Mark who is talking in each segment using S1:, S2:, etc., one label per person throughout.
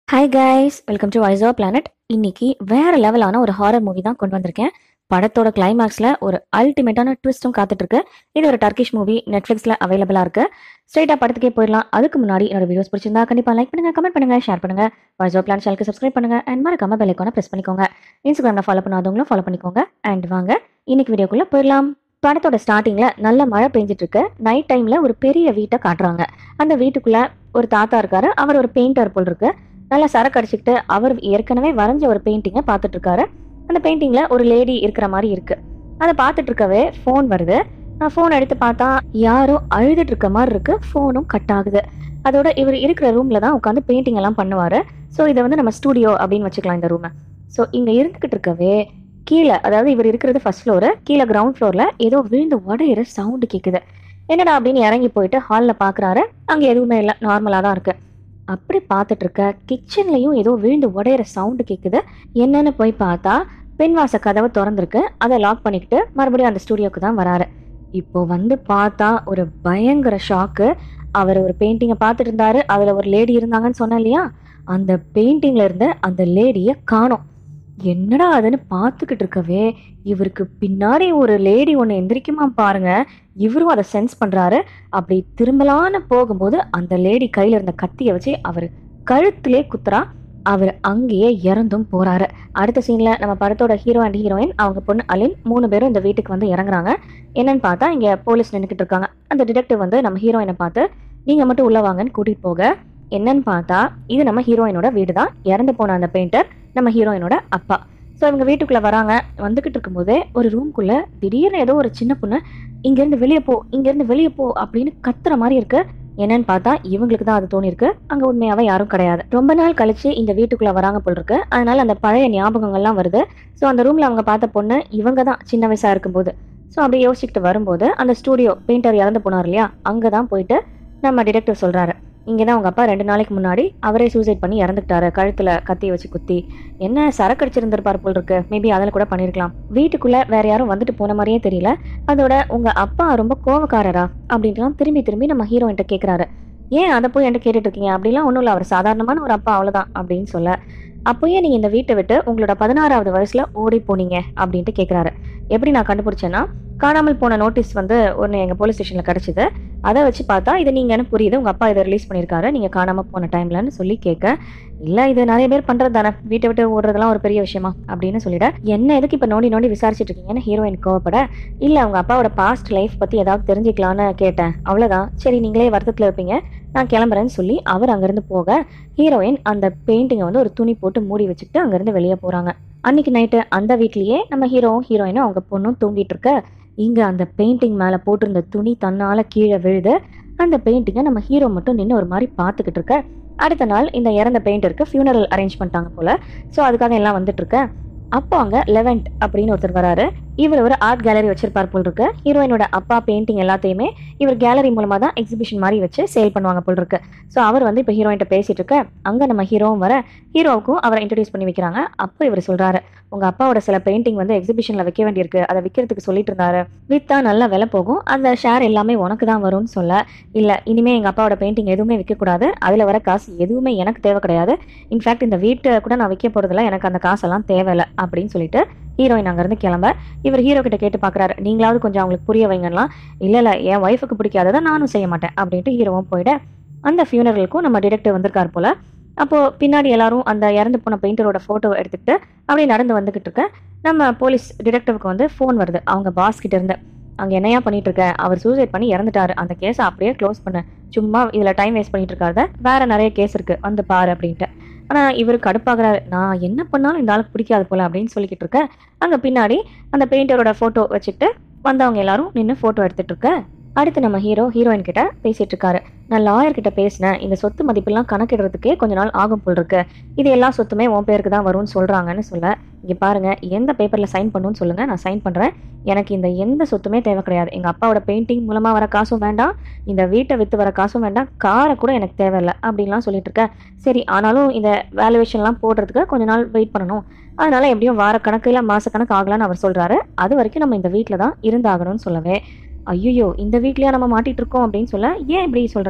S1: Hi guys welcome to voice of planet இன்னைக்கு வேற லெவலான ஒரு ஹாரர் மூவி தான் கொண்டு வந்திருக்கேன் படத்தோட கிளைமேக்ஸ்ல ஒரு அல்டிமேட்டான ட்விஸ்டும் காத்துட்டு இருக்கு இது ஒரு டர்க்கிஷ் மூவி நெட்ஃபிளிக்ஸ்ல அவைலபிளா இருக்கு ஸ்ட்ரைட்டா படத்துக்கே போயிடலாம் அதுக்கு முன்னாடி என்னோட வீடியோஸ் பிடிச்சிருந்தா கண்டிப்பா லைக் பண்ணுங்க கமெண்ட் பண்ணுங்க ஷேர் பண்ணுங்க வைசோ பிளான் சேனலுக்கு சப்ஸ்கிரைப் பண்ணுங்க அண்ட் மறக்காம பெல் ஐக்கான பிரஸ் பண்ணிக்கோங்க இன்ஸ்டாகிராம்ல ஃபாலோ பண்ணாதவங்களும் ஃபாலோ பண்ணிக்கோங்க அண்ட் வாங்க இன்னைக்கு வீடியோக்குள்ள போயிடலாம் படத்தோட ஸ்டார்டிங்ல நல்ல மழை பெஞ்சிட்டு இருக்கு நைட் டைம்ல ஒரு பெரிய வீட்டை காட்டுறாங்க அந்த வீட்டுக்குள்ள ஒரு தாத்தா இருக்காரு அவர் ஒரு பெயிண்டர் போல் இருக்கு நல்லா சரக்கு அடிச்சுக்கிட்டு அவர் ஏற்கனவே வரைஞ்ச ஒரு பெயிண்டிங்கை பார்த்துட்டு இருக்காரு அந்த பெயிண்டிங்ல ஒரு லேடி இருக்கிற மாதிரி இருக்கு அதை பார்த்துட்டு இருக்கவே ஃபோன் வருது நான் ஃபோன் எடுத்து பார்த்தா யாரோ அழுதுட்டு இருக்க மாதிரி இருக்கு ஃபோனும் கட் ஆகுது அதோட இவர் இருக்கிற ரூம்ல தான் உட்காந்து பெயிண்டிங் எல்லாம் பண்ணுவாரு ஸோ இதை வந்து நம்ம ஸ்டூடியோ அப்படின்னு வச்சுக்கலாம் இந்த ரூமை ஸோ இங்க இருந்துகிட்டு இருக்கவே கீழே அதாவது இவர் இருக்கிறது ஃபர்ஸ்ட் ஃப்ளோரு கீழே கிரவுண்ட் ஃப்ளோர்ல ஏதோ விழுந்து உடையிற சவுண்டு கேட்குது என்னடா அப்படின்னு இறங்கி போயிட்டு ஹாலில் பார்க்குறாரு அங்கே எதுவுமே இல்லை நார்மலாக தான் இருக்கு அப்படி பார்த்துட்டு இருக்க கிச்சன்லையும் ஏதோ விழுந்து உடையிற சவுண்டு கேட்குது என்னன்னு போய் பார்த்தா பெண்வாச கதவை திறந்திருக்கு அதை லாக் பண்ணிக்கிட்டு மறுபடியும் அந்த ஸ்டூடியோக்கு தான் வராரு இப்போ வந்து பார்த்தா ஒரு பயங்கர ஷாக்கு அவர் ஒரு பெயிண்டிங்கை பார்த்துட்டு இருந்தாரு அதில் ஒரு லேடி இருந்தாங்கன்னு சொன்னேன் இல்லையா அந்த பெயிண்டிங்ல இருந்த அந்த லேடியை காணோம் என்னடா அதுன்னு பார்த்துக்கிட்டு இருக்கவே இவருக்கு பின்னாடி ஒரு லேடி ஒன்று எந்திரிக்குமா பாருங்க இவரும் அதை சென்ஸ் பண்றாரு அப்படி திரும்பலான்னு போகும்போது அந்த லேடி கையில இருந்த கத்தியை வச்சு அவர் கழுத்திலே குத்துறா அவர் அங்கேயே இறந்தும் போறாரு அடுத்த சீன்ல நம்ம படத்தோட ஹீரோ அண்ட் ஹீரோயின் அவங்க பொண்ணு அலின் மூணு பேரும் இந்த வீட்டுக்கு வந்து இறங்குறாங்க என்னன்னு பார்த்தா இங்க போலீஸ் நின்றுக்கிட்டு இருக்காங்க அந்த டிடெக்டிவ் வந்து நம்ம ஹீரோயினை பார்த்து நீங்க மட்டும் உள்ள வாங்கன்னு கூட்டிட்டு போக என்னன்னு பார்த்தா இது நம்ம ஹீரோயினோட வீடு தான் இறந்து போன அந்த பெயிண்டர் நம்ம ஹீரோயினோட அப்பா ஸோ இவங்க வீட்டுக்குள்ள வராங்க வந்துகிட்டு இருக்கும்போதே ஒரு ரூம்குள்ள திடீர்னு ஏதோ ஒரு சின்ன பொண்ணு இங்கேருந்து வெளியே போ இங்கேருந்து வெளியே போ அப்படின்னு கத்துற மாதிரி இருக்கு என்னன்னு பார்த்தா இவங்களுக்கு தான் அது தோணிருக்கு அங்க உண்மையாவே யாரும் கிடையாது ரொம்ப நாள் கழிச்சு இந்த வீட்டுக்குள்ள வராங்க போல் இருக்கு அதனால அந்த பழைய ஞாபகங்கள்லாம் வருது ஸோ அந்த ரூம்ல அவங்க பார்த்த பொண்ணு இவங்க தான் சின்ன வயசா இருக்கும்போது ஸோ அப்படியே யோசிச்சுக்கிட்டு வரும்போது அந்த ஸ்டூடியோ பெயிண்டர் இறந்து போனார் இல்லையா அங்கே தான் போயிட்டு நம்ம டிடெக்டிவ் சொல்றாரு இங்கே தான் உங்க அப்பா ரெண்டு நாளைக்கு முன்னாடி அவரே சூசைட் பண்ணி இறந்துக்கிட்டாரு கழுத்துல கத்தியை வச்சு குத்தி என்ன சரக்கு அடிச்சிருந்திருப்பார் போல் இருக்கு மேபி அதில் கூட பண்ணியிருக்கலாம் வீட்டுக்குள்ள வேற யாரும் வந்துட்டு போன மாதிரியே தெரியல அதோட உங்க அப்பா ரொம்ப கோவக்காரரா அப்படின்ட்டுலாம் திரும்பி திரும்பி நம்ம ஹீரோயின்ட்ட கேட்குறாரு ஏன் அதை போய் என்கிட்ட கேட்டுட்டு இருக்கீங்க அப்படிலாம் ஒன்றும் இல்லை அவர் சாதாரணமான ஒரு அப்பா அவ்வளோதான் அப்படின்னு சொல்ல அப்போயே நீங்கள் இந்த வீட்டை விட்டு உங்களோட பதினாறாவது வயசுல ஓடி போனீங்க அப்படின்ட்டு கேட்குறாரு எப்படி நான் கண்டுபிடிச்சேன்னா காணாமல் போன நோட்டீஸ் வந்து ஒன்று எங்கள் போலீஸ் ஸ்டேஷனில் கிடச்சிது அதை வச்சு பார்த்தா இது நீங்கன்னு புரியுது உங்கள் அப்பா இதை ரிலீஸ் பண்ணியிருக்காரு நீங்கள் காணாமல் போன டைம்லன்னு சொல்லி கேட்க இல்லை இது நிறைய பேர் பண்ணுறது தானே வீட்டை விட்டு ஓடுறதெல்லாம் ஒரு பெரிய விஷயமா அப்படின்னு சொல்லிட என்ன எதுக்கு இப்போ நோண்டி நோண்டி விசாரிச்சுட்டு இருக்கீங்கன்னு ஹீரோயின் கோவப்பட இல்லை அவங்க அப்பாவோட பாஸ்ட் லைஃப் பற்றி ஏதாவது தெரிஞ்சுக்கலான்னு கேட்டேன் அவ்வளோதான் சரி நீங்களே வருத்தத்தில் இருப்பீங்க நான் கிளம்புறேன்னு சொல்லி அவர் அங்கேருந்து போக ஹீரோயின் அந்த பெயிண்டிங்கை வந்து ஒரு துணி போட்டு மூடி வச்சுக்கிட்டு அங்கேருந்து வெளியே போகிறாங்க அன்னைக்கு நைட்டு அந்த வீட்லேயே நம்ம ஹீரோவும் ஹீரோயினும் அவங்க பொண்ணும் தூங்கிட்டு இருக்க இங்கே அந்த பெயிண்டிங் மேலே போட்டிருந்த துணி தன்னால் கீழே விழுது அந்த பெயிண்டிங்கை நம்ம ஹீரோ மட்டும் நின்று ஒரு மாதிரி பார்த்துக்கிட்டு இருக்க அடுத்த நாள் இந்த இறந்த பெயிண்டருக்கு ஃபியூனரல் அரேஞ்ச் பண்ணிட்டாங்க போல ஸோ அதுக்காக எல்லாம் வந்துட்டு இருக்க அப்போ அங்கே லெவன்ட் அப்படின்னு ஒருத்தர் வராரு இவர் ஒரு ஆர்ட் கேலரி வச்சிருப்பார் போல் இருக்கு ஹீரோயினோட அப்பா பெயிண்டிங் எல்லாத்தையுமே இவர் கேலரி மூலமா தான் எக்ஸிபிஷன் மாதிரி வச்சு சேல் பண்ணுவாங்க போல் இருக்கு ஸோ அவர் வந்து இப்போ ஹீரோயின்ட்ட பேசிட்டு இருக்க அங்கே நம்ம ஹீரோவும் வர ஹீரோவுக்கும் அவரை இன்ட்ரடியூஸ் பண்ணி வைக்கிறாங்க அப்போ இவர் சொல்றாரு உங்க அப்பாவோட சில பெயிண்டிங் வந்து எக்ஸிபிஷன்ல வைக்க வேண்டியிருக்கு அதை விற்கிறதுக்கு சொல்லிட்டு இருந்தாரு வித்தா நல்லா விலை போகும் அந்த ஷேர் எல்லாமே உனக்கு தான் வரும்னு சொல்ல இல்ல இனிமே எங்க அப்பாவோட பெயிண்டிங் எதுவுமே விற்கக்கூடாது அதுல வர காசு எதுவுமே எனக்கு தேவை கிடையாது இன்ஃபேக்ட் இந்த வீட்டை கூட நான் விற்க போறதில்ல எனக்கு அந்த காசெல்லாம் தேவையில்ல அப்படின்னு சொல்லிட்டு ஹீரோயின் அங்கேருந்து கிளம்ப இவர் ஹீரோ கிட்ட கேட்டு பார்க்குறாரு நீங்களாவது கொஞ்சம் அவங்களுக்கு புரிய வைங்கலாம் இல்லை இல்லை என் ஒய்ஃபுக்கு பிடிக்காததை நானும் செய்ய மாட்டேன் அப்படின்ட்டு ஹீரோவும் போயிட அந்த ஃபியூனரலுக்கும் நம்ம டிரெக்டர் வந்திருக்கார் போல அப்போது பின்னாடி எல்லாரும் அந்த இறந்து போன பெயிண்டரோட ஃபோட்டோ எடுத்துக்கிட்டு அப்படியே நடந்து வந்துக்கிட்டு இருக்க நம்ம போலீஸ் டிடெக்டிவ்க்கு வந்து ஃபோன் வருது அவங்க பாஸ் கிட்ட இருந்து அங்கே என்னையா பண்ணிட்டு இருக்க அவர் சூசைட் பண்ணி இறந்துட்டாரு அந்த கேஸை அப்படியே க்ளோஸ் பண்ணு சும்மா இதில் டைம் வேஸ்ட் பண்ணிட்டு இருக்காத வேற நிறைய கேஸ் இருக்கு வந்து பாரு அப்படின்ட்டு ஆனால் இவர் கடுப்பாகிறாரு நான் என்ன பண்ணாலும் இந்த ஆளுக்கு பிடிக்காது போல அப்படின்னு சொல்லிக்கிட்டு இருக்க அங்கே பின்னாடி அந்த பெயிண்டரோட ஃபோட்டோ வச்சுக்கிட்டு வந்தவங்க எல்லாரும் நின்று ஃபோட்டோ எடுத்துட்டு இருக்க அடுத்து நம்ம ஹீரோ ஹீரோயின் கிட்ட பேசிட்டு இருக்காரு நான் லாயர் கிட்ட பேசினேன் இந்த சொத்து மதிப்பெல்லாம் கணக்கிடுறதுக்கே கொஞ்ச நாள் ஆகும் போல் இருக்கு இது எல்லா சொத்துமே உன் பேருக்கு தான் வரும்னு சொல்றாங்கன்னு சொல்ல இங்க பாருங்க எந்த பேப்பர்ல சைன் பண்ணுன்னு சொல்லுங்க நான் சைன் பண்றேன் எனக்கு இந்த எந்த சொத்துமே தேவை கிடையாது எங்க அப்பாவோட பெயிண்டிங் மூலமா வர காசும் வேண்டாம் இந்த வீட்டை வித்து வர காசும் வேண்டாம் காரை கூட எனக்கு தேவையில்லை அப்படின்லாம் சொல்லிட்டு இருக்க சரி ஆனாலும் இந்த வேல்யூவேஷன்லாம் போடுறதுக்கு கொஞ்ச நாள் வெயிட் பண்ணணும் அதனால எப்படியும் வார கணக்கு இல்லை மாச கணக்கு ஆகலான்னு அவர் சொல்றாரு அது வரைக்கும் நம்ம இந்த வீட்டில் தான் இருந்தாகணும்னு சொல்லவே ஐயோ இந்த வீட்லயா நம்ம மாட்டிட்டு இருக்கோம் அப்படின்னு சொல்ல ஏன் இப்படி சொல்ற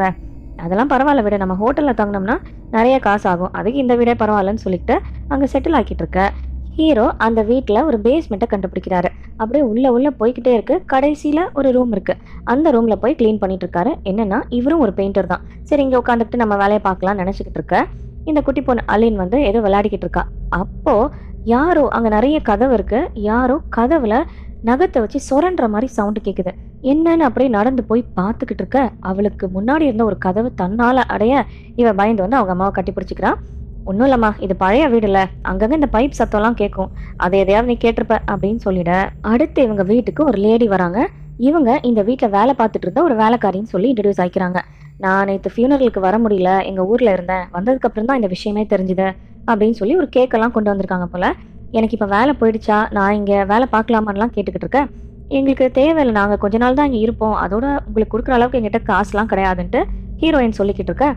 S1: அதெல்லாம் பரவாயில்ல விட நம்ம ஹோட்டலில் தங்கினோம்னா நிறைய காசு ஆகும் அதுக்கு இந்த வீடே பரவாயில்லன்னு சொல்லிட்டு அங்கே செட்டில் ஆக்கிட்டு இருக்க ஹீரோ அந்த வீட்டில் ஒரு பேஸ்மெண்ட்டை கண்டுபிடிக்கிறாரு அப்படியே உள்ள உள்ள போய்கிட்டே இருக்கு கடைசியில் ஒரு ரூம் இருக்கு அந்த ரூம்ல போய் க்ளீன் பண்ணிட்டு இருக்காரு என்னன்னா இவரும் ஒரு பெயிண்டர் தான் சரி இங்கே உட்காந்துட்டு நம்ம வேலையை பார்க்கலாம்னு நினச்சிக்கிட்டு இருக்க இந்த குட்டி பொண்ணு அலின் வந்து ஏதோ விளையாடிக்கிட்டு இருக்கா அப்போ யாரோ அங்கே நிறைய கதவு இருக்கு யாரோ கதவுல நகத்தை வச்சு சொரன்ற மாதிரி சவுண்டு கேட்குது என்னன்னு அப்படியே நடந்து போய் பார்த்துக்கிட்டு இருக்க அவளுக்கு முன்னாடி இருந்த ஒரு கதவு தன்னால அடைய இவ பயந்து வந்து அவங்க அம்மாவை கட்டி பிடிச்சிக்கிறான் ஒன்றும் இல்லைம்மா இது பழைய வீடுல அங்கங்க இந்த பைப் சத்தம்லாம் கேட்கும் அதை எதையாவது நீ கேட்டிருப்ப அப்படின்னு சொல்லிட அடுத்து இவங்க வீட்டுக்கு ஒரு லேடி வராங்க இவங்க இந்த வீட்டில் வேலை பார்த்துட்டு இருந்த ஒரு வேலைக்காரின்னு சொல்லி இன்ட்ரடியூஸ் ஆகிக்கிறாங்க நான் நேற்று ஃபியூனரலுக்கு வர முடியல எங்கள் ஊரில் இருந்தேன் வந்ததுக்கு அப்புறம் தான் இந்த விஷயமே தெரிஞ்சுது அப்படின்னு சொல்லி ஒரு கேக்கெல்லாம் கொண்டு வந்திருக்காங்க போல எனக்கு இப்போ வேலை போயிடுச்சா நான் இங்கே வேலை பார்க்கலாமான்லாம் கேட்டுக்கிட்டு இருக்கேன் எங்களுக்கு தேவையில்லை நாங்கள் கொஞ்ச நாள் தான் இங்கே இருப்போம் அதோட உங்களுக்கு கொடுக்குற அளவுக்கு எங்கிட்ட காசுலாம் கிடையாதுன்ட்டு ஹீரோயின் சொல்லிக்கிட்டு இருக்க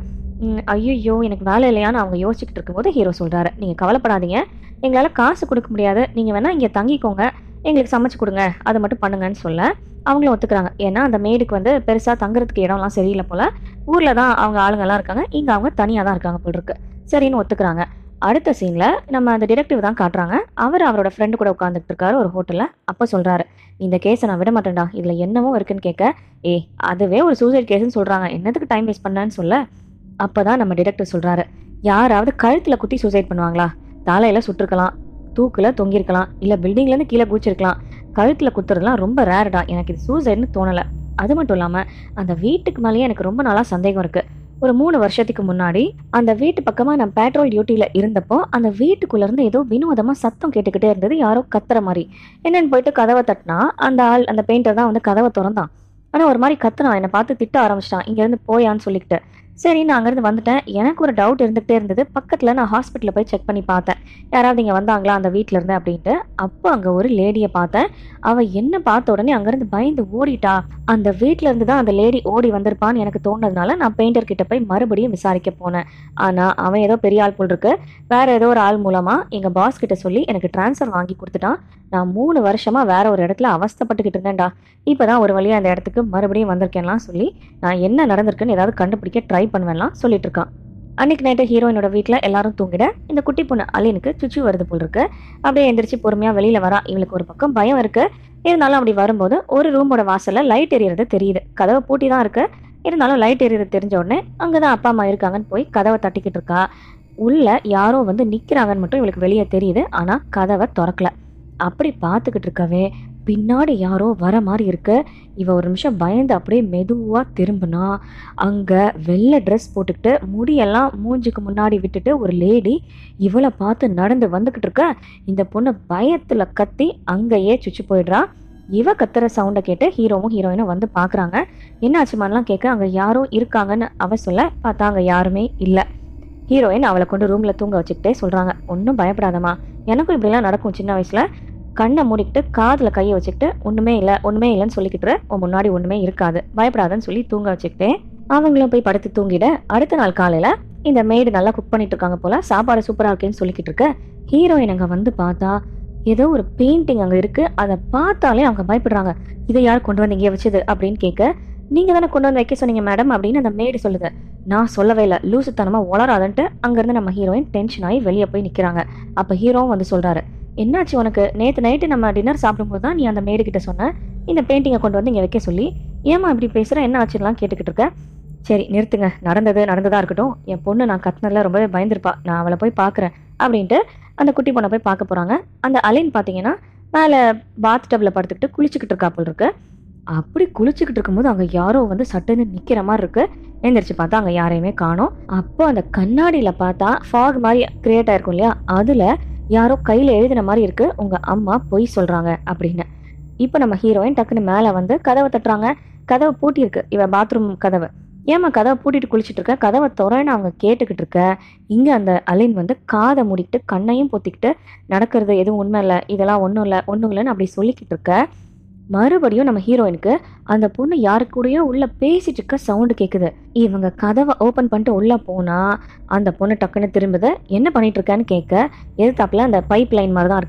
S1: ஐயோ எனக்கு வேலை இல்லையான்னு அவங்க யோசிச்சுக்கிட்டு இருக்கும்போது ஹீரோ சொல்கிறாரு நீங்கள் கவலைப்படாதீங்க எங்களால் காசு கொடுக்க முடியாது நீங்கள் வேணால் இங்கே தங்கிக்கோங்க எங்களுக்கு சமைச்சு கொடுங்க அதை மட்டும் பண்ணுங்கன்னு சொல்ல அவங்களும் ஒத்துக்கிறாங்க ஏன்னா அந்த மேடுக்கு வந்து பெருசாக தங்குறதுக்கு இடம்லாம் சரியில்லை போல் ஊரில் தான் அவங்க ஆளுங்கெல்லாம் இருக்காங்க இங்கே அவங்க தனியாக தான் இருக்காங்க போல் இருக்கு சரின்னு ஒத்துக்கிறாங்க அடுத்த சீனில் நம்ம அந்த டிடெக்டிவ் தான் காட்டுறாங்க அவர் அவரோட ஃப்ரெண்டு கூட உட்காந்துட்டு இருக்காரு ஒரு ஹோட்டலில் அப்போ சொல்கிறாரு இந்த கேஸை நான் விட மாட்டேன்டா இதில் என்னமோ இருக்குன்னு கேட்க ஏ அதுவே ஒரு சூசைட் கேஸ்ன்னு சொல்கிறாங்க என்னத்துக்கு டைம் வேஸ்ட் பண்ணேன்னு சொல்ல அப்போ தான் நம்ம டிடெக்டிவ் சொல்கிறாரு யாராவது கழுத்தில் குத்தி சூசைட் பண்ணுவாங்களா தலையில் சுட்டிருக்கலாம் தூக்கில் தொங்கியிருக்கலாம் இல்லை பில்டிங்லேருந்து கீழே குதிச்சிருக்கலாம் கழுத்தில் குத்துறதுலாம் ரொம்ப ரேர்டா எனக்கு இது சூசைட்னு தோணலை அது மட்டும் இல்லாமல் அந்த வீட்டுக்கு மேலேயே எனக்கு ரொம்ப நாளாக சந்தேகம் இருக்குது ஒரு மூணு வருஷத்துக்கு முன்னாடி அந்த வீட்டு பக்கமாக நான் பேட்ரோல் டியூட்டியில் இருந்தப்போ அந்த வீட்டுக்குள்ளேருந்து ஏதோ வினோதமாக சத்தம் கேட்டுக்கிட்டே இருந்தது யாரோ கத்துற மாதிரி என்னன்னு போயிட்டு கதவை தட்டினா அந்த ஆள் அந்த பெயிண்டர் தான் வந்து கதவை திறந்தான் ஆனால் ஒரு மாதிரி கத்துனான் என்னை பார்த்து திட்ட ஆரம்பிச்சிட்டான் இங்கேருந்து போயான்னு சொல்லிக்கிட்டு சரி நான் அங்கேருந்து வந்துட்டேன் எனக்கு ஒரு டவுட் இருந்துகிட்டே இருந்தது பக்கத்தில் நான் ஹாஸ்பிட்டலில் போய் செக் பண்ணி பார்த்தேன் யாராவது இங்கே வந்தாங்களா அந்த வீட்டில் இருந்து அப்படின்ட்டு அப்போ அங்கே ஒரு லேடியை பார்த்தேன் அவள் என்ன பார்த்த உடனே அங்கேருந்து பயந்து ஓடிட்டா அந்த வீட்டில் இருந்து தான் அந்த லேடி ஓடி வந்திருப்பான்னு எனக்கு தோணுனதுனால நான் பெயிண்டர் கிட்ட போய் மறுபடியும் விசாரிக்க போனேன் ஆனால் அவன் ஏதோ பெரிய ஆள் போல் இருக்கு வேற ஏதோ ஒரு ஆள் மூலமாக எங்கள் பாஸ் கிட்ட சொல்லி எனக்கு ட்ரான்ஸ்ஃபர் வாங்கி கொடுத்துட்டான் நான் மூணு வருஷமா வேற ஒரு இடத்துல அவஸ்தைப்பட்டுக்கிட்டு இருந்தேன்டா இப்போதான் ஒரு வழியாக அந்த இடத்துக்கு மறுபடியும் வந்திருக்கேன்லாம் சொல்லி நான் என்ன நடந்திருக்குன்னு ஏதாவது கண்டுபிடிக்க ட்ரை பண்ணுவேன்லாம் சொல்லிட்டு இருக்கான் அன்னைக்கு நைட்டு ஹீரோயினோட வீட்டில் எல்லாரும் தூங்கிட இந்த குட்டி பொண்ணு அலினுக்கு சுச்சு வருது போல் இருக்கு அப்படியே எந்திரிச்சு பொறுமையாக வெளியில் வரா இவளுக்கு ஒரு பக்கம் பயம் இருக்கு இருந்தாலும் அப்படி வரும்போது ஒரு ரூமோட வாசல்ல லைட் எரியறது தெரியுது கதவை பூட்டி தான் இருக்கு இருந்தாலும் லைட் எரியறது தெரிஞ்ச உடனே அங்கே தான் அப்பா அம்மா இருக்காங்கன்னு போய் கதவை தட்டிக்கிட்டு இருக்கா உள்ள யாரோ வந்து நிற்கிறாங்கன்னு மட்டும் இவளுக்கு வெளியே தெரியுது ஆனால் கதவை திறக்கல அப்படி பார்த்துக்கிட்டு இருக்கவே பின்னாடி யாரோ வர மாதிரி இருக்கு இவ ஒரு நிமிஷம் பயந்து அப்படியே மெதுவாக திரும்பினா அங்கே வெள்ளை ட்ரெஸ் போட்டுக்கிட்டு முடியெல்லாம் மூஞ்சுக்கு முன்னாடி விட்டுட்டு ஒரு லேடி இவளை பார்த்து நடந்து வந்துக்கிட்டு இருக்க இந்த பொண்ணு பயத்தில் கத்தி அங்கேயே சுச்சு போயிடுறா இவ கத்துற சவுண்டை கேட்டு ஹீரோவும் ஹீரோயினும் வந்து பார்க்குறாங்க என்னாச்சுமான்லாம் கேட்க அங்கே யாரோ இருக்காங்கன்னு அவ சொல்ல பார்த்தா அங்கே யாருமே இல்லை ஹீரோயின் அவளை கொண்டு ரூமில் தூங்க வச்சுக்கிட்டே சொல்கிறாங்க ஒன்றும் பயப்படாதம்மா எனக்கும் இப்படிலாம் நடக்கும் சின்ன வயசில் கண்ணை மூடிக்கிட்டு காதில் கையை வச்சுக்கிட்டு ஒன்றுமே இல்லை ஒன்றுமே இல்லைன்னு சொல்லிக்கிட்டு உன் முன்னாடி ஒன்றுமே இருக்காது பயப்படாதன்னு சொல்லி தூங்க வச்சுக்கிட்டே அவங்களும் போய் படுத்து தூங்கிட அடுத்த நாள் காலையில் இந்த மெய்டு நல்லா குக் பண்ணிட்டு இருக்காங்க போல சாப்பாடு சூப்பராக இருக்கேன்னு சொல்லிக்கிட்டு இருக்க ஹீரோயின் அங்கே வந்து பார்த்தா ஏதோ ஒரு பெயிண்டிங் அங்கே இருக்கு அதை பார்த்தாலே அவங்க பயப்படுறாங்க இதை யார் கொண்டு வந்து இங்கே வச்சது அப்படின்னு கேட்க நீங்க தானே கொண்டு வந்து வைக்க சொன்னீங்க மேடம் அப்படின்னு அந்த மேடு சொல்லுது நான் சொல்லவே இல்லை லூசுத்தனமா உளராதுன்ட்டு அங்கேருந்து நம்ம ஹீரோயின் டென்ஷன் ஆகி வெளியே போய் நிற்கிறாங்க அப்போ ஹீரோவும் வந்து சொல்றாரு என்னாச்சு உனக்கு நேற்று நைட்டு நம்ம டின்னர் சாப்பிடும்போது தான் நீ அந்த மேடு கிட்ட சொன்ன இந்த பெயிண்டிங்கை கொண்டு வந்து இங்கே வைக்க சொல்லி ஏமா இப்படி பேசுகிற என்ன ஆச்சுலாம் கேட்டுக்கிட்டு இருக்க சரி நிறுத்துங்க நடந்தது நடந்ததா இருக்கட்டும் என் பொண்ணு நான் கத்துனதுல ரொம்பவே பயந்துருப்பா நான் அவளை போய் பார்க்குறேன் அப்படின்ட்டு அந்த குட்டி பொண்ணை போய் பார்க்க போகிறாங்க அந்த அலின் பார்த்தீங்கன்னா மேலே பாத் டப்பில் படுத்துக்கிட்டு குளிச்சுக்கிட்டு இருக்கா போல் இருக்கு அப்படி குளிச்சுக்கிட்டு இருக்கும்போது அங்கே யாரோ வந்து சட்டுன்னு நிற்கிற மாதிரி இருக்கு எழுந்திரிச்சு பார்த்தா அங்கே யாரையுமே காணோம் அப்போ அந்த கண்ணாடியில் பார்த்தா ஃபாக் மாதிரி கிரியேட் ஆயிருக்கும் இல்லையா அதில் யாரோ கையில் எழுதின மாதிரி இருக்கு உங்கள் அம்மா பொய் சொல்கிறாங்க அப்படின்னு இப்போ நம்ம ஹீரோயின் டக்குன்னு மேலே வந்து கதவை தட்டுறாங்க கதவை பூட்டியிருக்கு இவ பாத்ரூம் கதவை ஏம்மா கதவை பூட்டிட்டு குளிச்சுட்டு இருக்க கதவை திறன்னு அவங்க கேட்டுக்கிட்டு இருக்க இங்கே அந்த அலின் வந்து காதை மூடிக்கிட்டு கண்ணையும் பொத்திக்கிட்டு நடக்கிறது எதுவும் உண்மை இல்லை இதெல்லாம் ஒன்றும் இல்லை ஒன்றும் இல்லைன்னு அப்படி சொல்லிக்கிட்டு இருக்க மறுபடியும் நம்ம ஹீரோயினுக்கு அந்த பொண்ணு யாரு கூடயோ உள்ள பேசிட்டு இருக்க சவுண்டு கேட்குது இவங்க கதவை ஓப்பன் பண்ணிட்டு உள்ள போனா அந்த பொண்ணு டக்குன்னு திரும்புது என்ன பண்ணிட்டு இருக்கான்னு கேட்க எதிர்த்தாப்புல அந்த பைப் லைன் மாதிரி தான் இருக்கு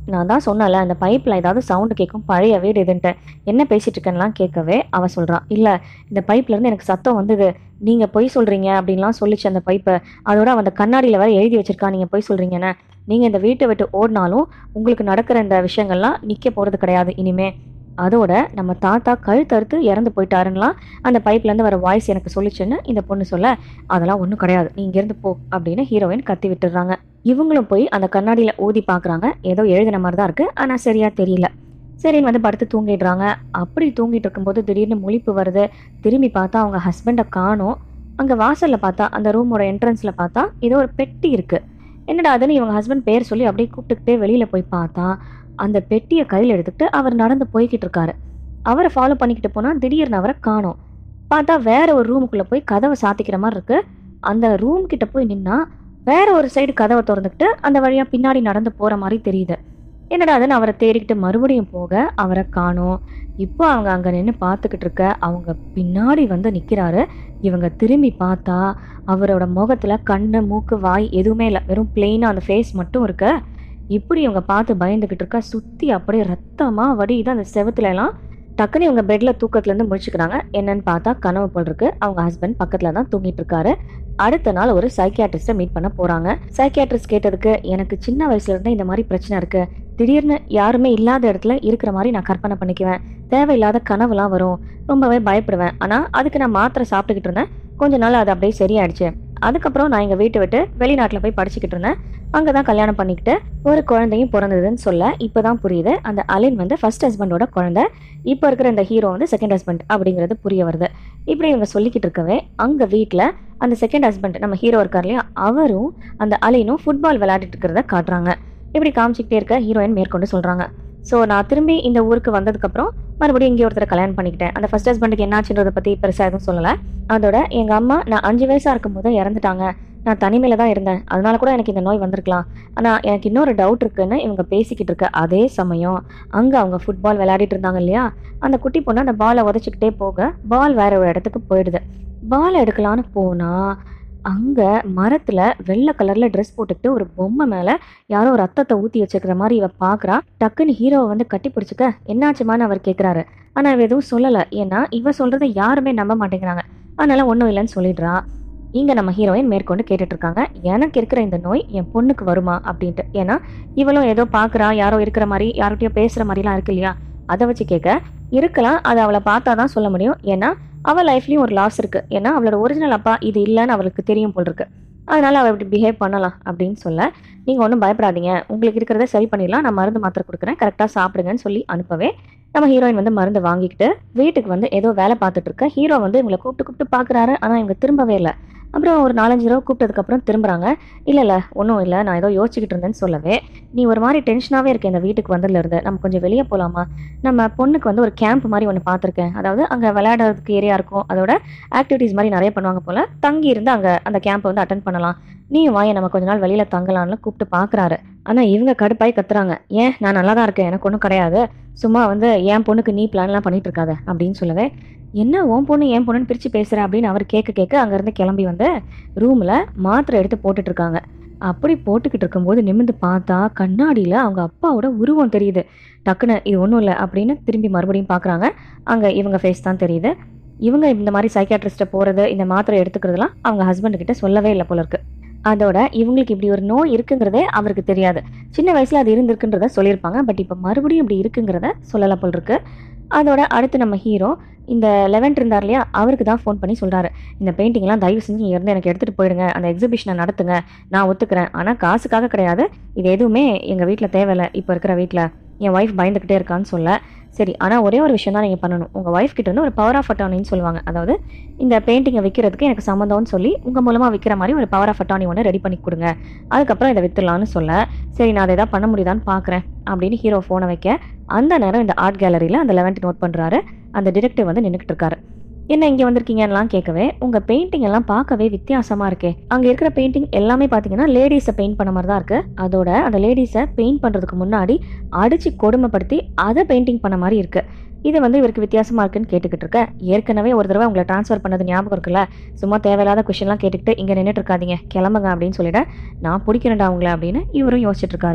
S1: நான் தான் சொன்னல அந்த பைப்பில் ஏதாவது சவுண்டு கேட்கும் பழைய வீடு இதுன்ட்டு என்ன பேசிட்டு இருக்கேன்லாம் கேட்கவே அவ சொல்கிறான் இல்லை இந்த பைப்ல இருந்து எனக்கு சத்தம் வந்தது நீங்கள் பொய் சொல்கிறீங்க அப்படின்லாம் சொல்லிச்சு அந்த பைப்பை அதோட அவன் அந்த கண்ணாடியில் வேற எழுதி வச்சிருக்கா நீங்கள் பொய் சொல்கிறீங்கன்னு நீங்கள் இந்த வீட்டை விட்டு ஓடினாலும் உங்களுக்கு நடக்கிற இந்த விஷயங்கள்லாம் நிற்க போகிறது கிடையாது இனிமே அதோட நம்ம தாத்தா கழுத்தறுத்து இறந்து போயிட்டாருங்களாம் அந்த பைப்லேருந்து வர வாய்ஸ் எனக்கு சொல்லிச்சுன்னு இந்த பொண்ணு சொல்ல அதெல்லாம் ஒன்றும் கிடையாது நீ இங்கேருந்து போ அப்படின்னு ஹீரோயின் கத்தி விட்டுடுறாங்க இவங்களும் போய் அந்த கண்ணாடியில் ஊதி பார்க்குறாங்க ஏதோ எழுதின மாதிரி தான் இருக்குது ஆனால் சரியாக தெரியல சரின்னு வந்து படுத்து தூங்கிடுறாங்க அப்படி தூங்கிட்டு இருக்கும்போது திடீர்னு முழிப்பு வருது திரும்பி பார்த்தா அவங்க ஹஸ்பண்டை காணோம் அங்கே வாசலில் பார்த்தா அந்த ரூமோட என்ட்ரன்ஸில் பார்த்தா ஏதோ ஒரு பெட்டி இருக்குது என்னடா அதுன்னு இவங்க ஹஸ்பண்ட் பேர் சொல்லி அப்படியே கூப்பிட்டுக்கிட்டே வெளியில் போய் பார்த்தா அந்த பெட்டியை கையில் எடுத்துக்கிட்டு அவர் நடந்து போய்கிட்டு இருக்காரு அவரை ஃபாலோ பண்ணிக்கிட்டு போனால் திடீர்னு அவரை காணோம் பார்த்தா வேற ஒரு ரூமுக்குள்ளே போய் கதவை சாத்திக்கிற மாதிரி இருக்கு அந்த ரூம் கிட்ட போய் நின்னா வேற ஒரு சைடு கதவை திறந்துக்கிட்டு அந்த வழியாக பின்னாடி நடந்து போகிற மாதிரி தெரியுது என்னடா அதுன்னு அவரை தேடிக்கிட்டு மறுபடியும் போக அவரை காணோம் இப்போ அவங்க அங்கே நின்று பார்த்துக்கிட்டு இருக்க அவங்க பின்னாடி வந்து நிற்கிறாரு இவங்க திரும்பி பார்த்தா அவரோட முகத்தில் கண்ணு மூக்கு வாய் எதுவுமே இல்லை வெறும் பிளெயினாக அந்த ஃபேஸ் மட்டும் இருக்கு இப்படி இவங்க பார்த்து பயந்துக்கிட்டு இருக்கா சுற்றி அப்படியே ரத்தமாக வடியுது அந்த செவத்துல எல்லாம் டக்குன்னு இவங்க பெட்டில் தூக்கத்துலேருந்து முடிச்சுக்கிறாங்க என்னன்னு பார்த்தா கனவு போல் இருக்கு அவங்க ஹஸ்பண்ட் பக்கத்தில் தான் தூங்கிட்டு இருக்காரு அடுத்த நாள் ஒரு சைக்கியாட்ரிஸ்ட்டை மீட் பண்ண போகிறாங்க சைக்கியாட்ரிஸ்ட் கேட்டதுக்கு எனக்கு சின்ன வயசுல இருந்தே இந்த மாதிரி பிரச்சனை இருக்கு திடீர்னு யாருமே இல்லாத இடத்துல இருக்கிற மாதிரி நான் கற்பனை பண்ணிக்குவேன் தேவையில்லாத கனவுலாம் வரும் ரொம்பவே பயப்படுவேன் ஆனால் அதுக்கு நான் மாத்திரை சாப்பிட்டுக்கிட்டு இருந்தேன் கொஞ்ச நாள் அது அப்படியே சரியாயிடுச்சு அதுக்கப்புறம் நான் எங்கள் வீட்டை விட்டு வெளிநாட்டில் போய் படிச்சுக்கிட்டு இருந்தேன் அங்கே தான் கல்யாணம் பண்ணிக்கிட்டு ஒரு குழந்தையும் பிறந்ததுன்னு சொல்ல இப்போ தான் புரியுது அந்த அலின் வந்து ஃபர்ஸ்ட் ஹஸ்பண்டோட குழந்தை இப்போ இருக்கிற இந்த ஹீரோ வந்து செகண்ட் ஹஸ்பண்ட் அப்படிங்கிறது புரிய வருது இப்படி இவங்க சொல்லிக்கிட்டு இருக்கவே அங்கே வீட்டில் அந்த செகண்ட் ஹஸ்பண்ட் நம்ம ஹீரோ இருக்கார் இல்லையா அவரும் அந்த அலினும் ஃபுட்பால் விளையாடிட்டு இருக்கிறத காட்டுறாங்க இப்படி காமிச்சிக்கிட்டே இருக்க ஹீரோயின் மேற்கொண்டு சொல்கிறாங்க ஸோ நான் திரும்பி இந்த ஊருக்கு வந்ததுக்கப்புறம் மறுபடியும் இங்கே ஒருத்தரை கல்யாணம் பண்ணிக்கிட்டேன் அந்த ஃபர்ஸ்ட் ஹஸ்பண்டுக்கு என்னாச்சுன்றதை பற்றி பெருசாக எதுவும் சொல்லலை அதோட எங்கள் அம்மா நான் அஞ்சு வயசாக இருக்கும் போது இறந்துட்டாங்க நான் தனிமையில தான் இருந்தேன் அதனால கூட எனக்கு இந்த நோய் வந்திருக்கலாம் ஆனால் எனக்கு இன்னொரு டவுட் இருக்குன்னு இவங்க பேசிக்கிட்டு இருக்க அதே சமயம் அங்கே அவங்க ஃபுட்பால் விளையாடிட்டு இருந்தாங்க இல்லையா அந்த குட்டி பொண்ணு அந்த பாலை உதச்சிக்கிட்டே போக பால் வேற ஒரு இடத்துக்கு போயிடுது பால் எடுக்கலான்னு போனால் அங்கே மரத்தில் வெள்ளை கலரில் ட்ரெஸ் போட்டுக்கிட்டு ஒரு பொம்மை மேலே யாரோ ரத்தத்தை ஊற்றி வச்சிருக்கிற மாதிரி இவ பார்க்குறா டக்குன்னு ஹீரோவை வந்து கட்டி பிடிச்சிக்க என்னாச்சுமான்னு அவர் கேட்குறாரு ஆனால் இவ எதுவும் சொல்லலை ஏன்னா இவ சொல்கிறத யாருமே நம்ப மாட்டேங்கிறாங்க அதனால ஒன்றும் இல்லைன்னு சொல்லிடுறா இங்கே நம்ம ஹீரோயின் மேற்கொண்டு கேட்டுட்டு இருக்காங்க எனக்கு இருக்கிற இந்த நோய் என் பொண்ணுக்கு வருமா அப்படின்ட்டு ஏன்னா இவளும் ஏதோ பார்க்குறா யாரோ இருக்கிற மாதிரி யார்கிட்டயோ பேசுகிற மாதிரிலாம் இருக்கு இல்லையா அதை வச்சு கேட்க இருக்கலாம் அது அவளை பார்த்தா தான் சொல்ல முடியும் ஏன்னா அவள் லைஃப்லேயும் ஒரு லாஸ் இருக்குது ஏன்னா அவளோட ஒரிஜினல் அப்பா இது இல்லைன்னு அவளுக்கு தெரியும் போல் இருக்கு அதனால அவள் இப்படி பிஹேவ் பண்ணலாம் அப்படின்னு சொல்ல நீங்கள் ஒன்றும் பயப்படாதீங்க உங்களுக்கு இருக்கிறத சரி பண்ணிடலாம் நான் மருந்து மாத்திரை கொடுக்குறேன் கரெக்டாக சாப்பிடுங்கன்னு சொல்லி அனுப்பவே நம்ம ஹீரோயின் வந்து மருந்து வாங்கிக்கிட்டு வீட்டுக்கு வந்து ஏதோ வேலை பார்த்துட்டு இருக்க ஹீரோ வந்து இவங்களை கூப்பிட்டு கூப்பிட்டு பார்க்குறாரு ஆனால் இவங்க திரும்பவே இல்லை அப்புறம் ஒரு நாலஞ்சு தடவை கூப்பிட்டதுக்கப்புறம் திரும்புறாங்க இல்லை இல்லை ஒன்றும் இல்லை நான் ஏதோ யோசிச்சுக்கிட்டு இருந்தேன்னு சொல்லவே நீ ஒரு மாதிரி டென்ஷனாகவே இருக்க இந்த வீட்டுக்கு வந்ததுல இருந்து நம்ம கொஞ்சம் வெளியே போகலாமா நம்ம பொண்ணுக்கு வந்து ஒரு கேம்ப் மாதிரி ஒன்று பார்த்துருக்கேன் அதாவது அங்கே விளையாடுறதுக்கு ஏரியா இருக்கும் அதோட ஆக்டிவிட்டீஸ் மாதிரி நிறைய பண்ணுவாங்க போல் தங்கி இருந்து அங்கே அந்த கேம்பை வந்து அட்டன் பண்ணலாம் நீயும் வாய நம்ம கொஞ்ச நாள் வெளியில் தங்கலாம்னு கூப்பிட்டு பார்க்குறாரு ஆனால் இவங்க கடுப்பாய் கத்துறாங்க ஏன் நான் நல்லா தான் இருக்கேன் எனக்கு ஒன்றும் கிடையாது சும்மா வந்து என் பொண்ணுக்கு நீ பிளான்லாம் பண்ணிட்டு இருக்காத அப்படின்னு சொல்லவே என்ன உன் பொண்ணு என் பொண்ணுன்னு பிரித்து பேசுகிற அப்படின்னு அவர் கேட்க கேட்க அங்கேருந்து கிளம்பி வந்து ரூமில் மாத்திரை எடுத்து போட்டுட்டு இருக்காங்க அப்படி போட்டுக்கிட்டு இருக்கும்போது நிமிர்ந்து பார்த்தா கண்ணாடியில் அவங்க அப்பாவோட உருவம் தெரியுது டக்குன்னு இது ஒன்றும் இல்லை அப்படின்னு திரும்பி மறுபடியும் பார்க்குறாங்க அங்கே இவங்க ஃபேஸ் தான் தெரியுது இவங்க இந்த மாதிரி சைக்காட்ரிஸ்ட்டை போகிறது இந்த மாத்திரை எடுத்துக்கிறதுலாம் அவங்க ஹஸ்பண்ட் கிட்ட சொல்லவே இல்லை போல இருக்கு அதோட இவங்களுக்கு இப்படி ஒரு நோய் இருக்குங்கிறதே அவருக்கு தெரியாது சின்ன வயசுல அது இருந்திருக்குன்றத சொல்லியிருப்பாங்க பட் இப்போ மறுபடியும் இப்படி இருக்குங்கிறத சொல்லலை போல் இருக்கு அதோட அடுத்து நம்ம ஹீரோ இந்த லெவன்த் இருந்தார் இல்லையா அவருக்கு தான் ஃபோன் பண்ணி சொல்கிறாரு இந்த பெயிண்டிங்லாம் தயவு செஞ்சு இங்க இருந்து எனக்கு எடுத்துகிட்டு போயிடுங்க அந்த எக்ஸிபிஷனை நடத்துங்க நான் ஒத்துக்கிறேன் ஆனால் காசுக்காக கிடையாது இது எதுவுமே எங்கள் வீட்டில் தேவையில்லை இப்போ இருக்கிற வீட்டில் என் ஒய்ஃப் பயந்துக்கிட்டே இருக்கான்னு சொல்ல சரி ஆனால் ஒரே ஒரு விஷயம் தான் நீங்கள் பண்ணணும் உங்கள் ஒய்ஃப் கிட்ட வந்து ஒரு பவர் ஆஃப் அட்டானின்னு சொல்லுவாங்க அதாவது இந்த பெயிண்டிங்கை விற்கிறதுக்கு எனக்கு சம்மந்தம்னு சொல்லி உங்கள் மூலமாக விற்கிற மாதிரி ஒரு பவர் ஆஃப் அட்டானி ஒன்று ரெடி பண்ணி கொடுங்க அதுக்கப்புறம் இதை வித்துடலான்னு சொல்ல சரி நான் அதை எதாவது பண்ண முடியுதான்னு பார்க்குறேன் அப்படின்னு ஹீரோ ஃபோனை வைக்க அந்த நேரம் இந்த ஆர்ட் கேலரியில் அந்த லெவன்த் நோட் பண்ணுறாரு அந்த டிரெக்டர் வந்து நின்றுக்கிட்டு இருக்காரு என்ன இங்கே வந்திருக்கீங்கலாம் கேட்கவே உங்கள் பெயிண்டிங் எல்லாம் பார்க்கவே வித்தியாசமாக இருக்கே அங்கே இருக்கிற பெயிண்டிங் எல்லாமே பார்த்தீங்கன்னா லேடிஸை பெயிண்ட் பண்ண மாதிரி தான் இருக்கு அதோட அந்த லேடிஸை பெயிண்ட் பண்ணுறதுக்கு முன்னாடி அடித்து கொடுமைப்படுத்தி அதை பெயிண்டிங் பண்ண மாதிரி இருக்கு இது வந்து இவருக்கு வித்தியாசமா இருக்குன்னு கேட்டுக்கிட்டு இருக்க ஏற்கனவே ஒரு தடவை உங்களை ட்ரான்ஸ்ஃபர் பண்ணது ஞாபகம் இருக்குல்ல சும்மா தேவையில்லாத கொஷின்லாம் கேட்டுக்கிட்டு இங்கே நின்றுட்டு இருக்காதீங்க கிளம்புங்க அப்படின்னு சொல்லிட நான் பிடிக்கிறேன்டா உங்களை அப்படின்னு இவரும் யோசிச்சுட்டு இருக்காரு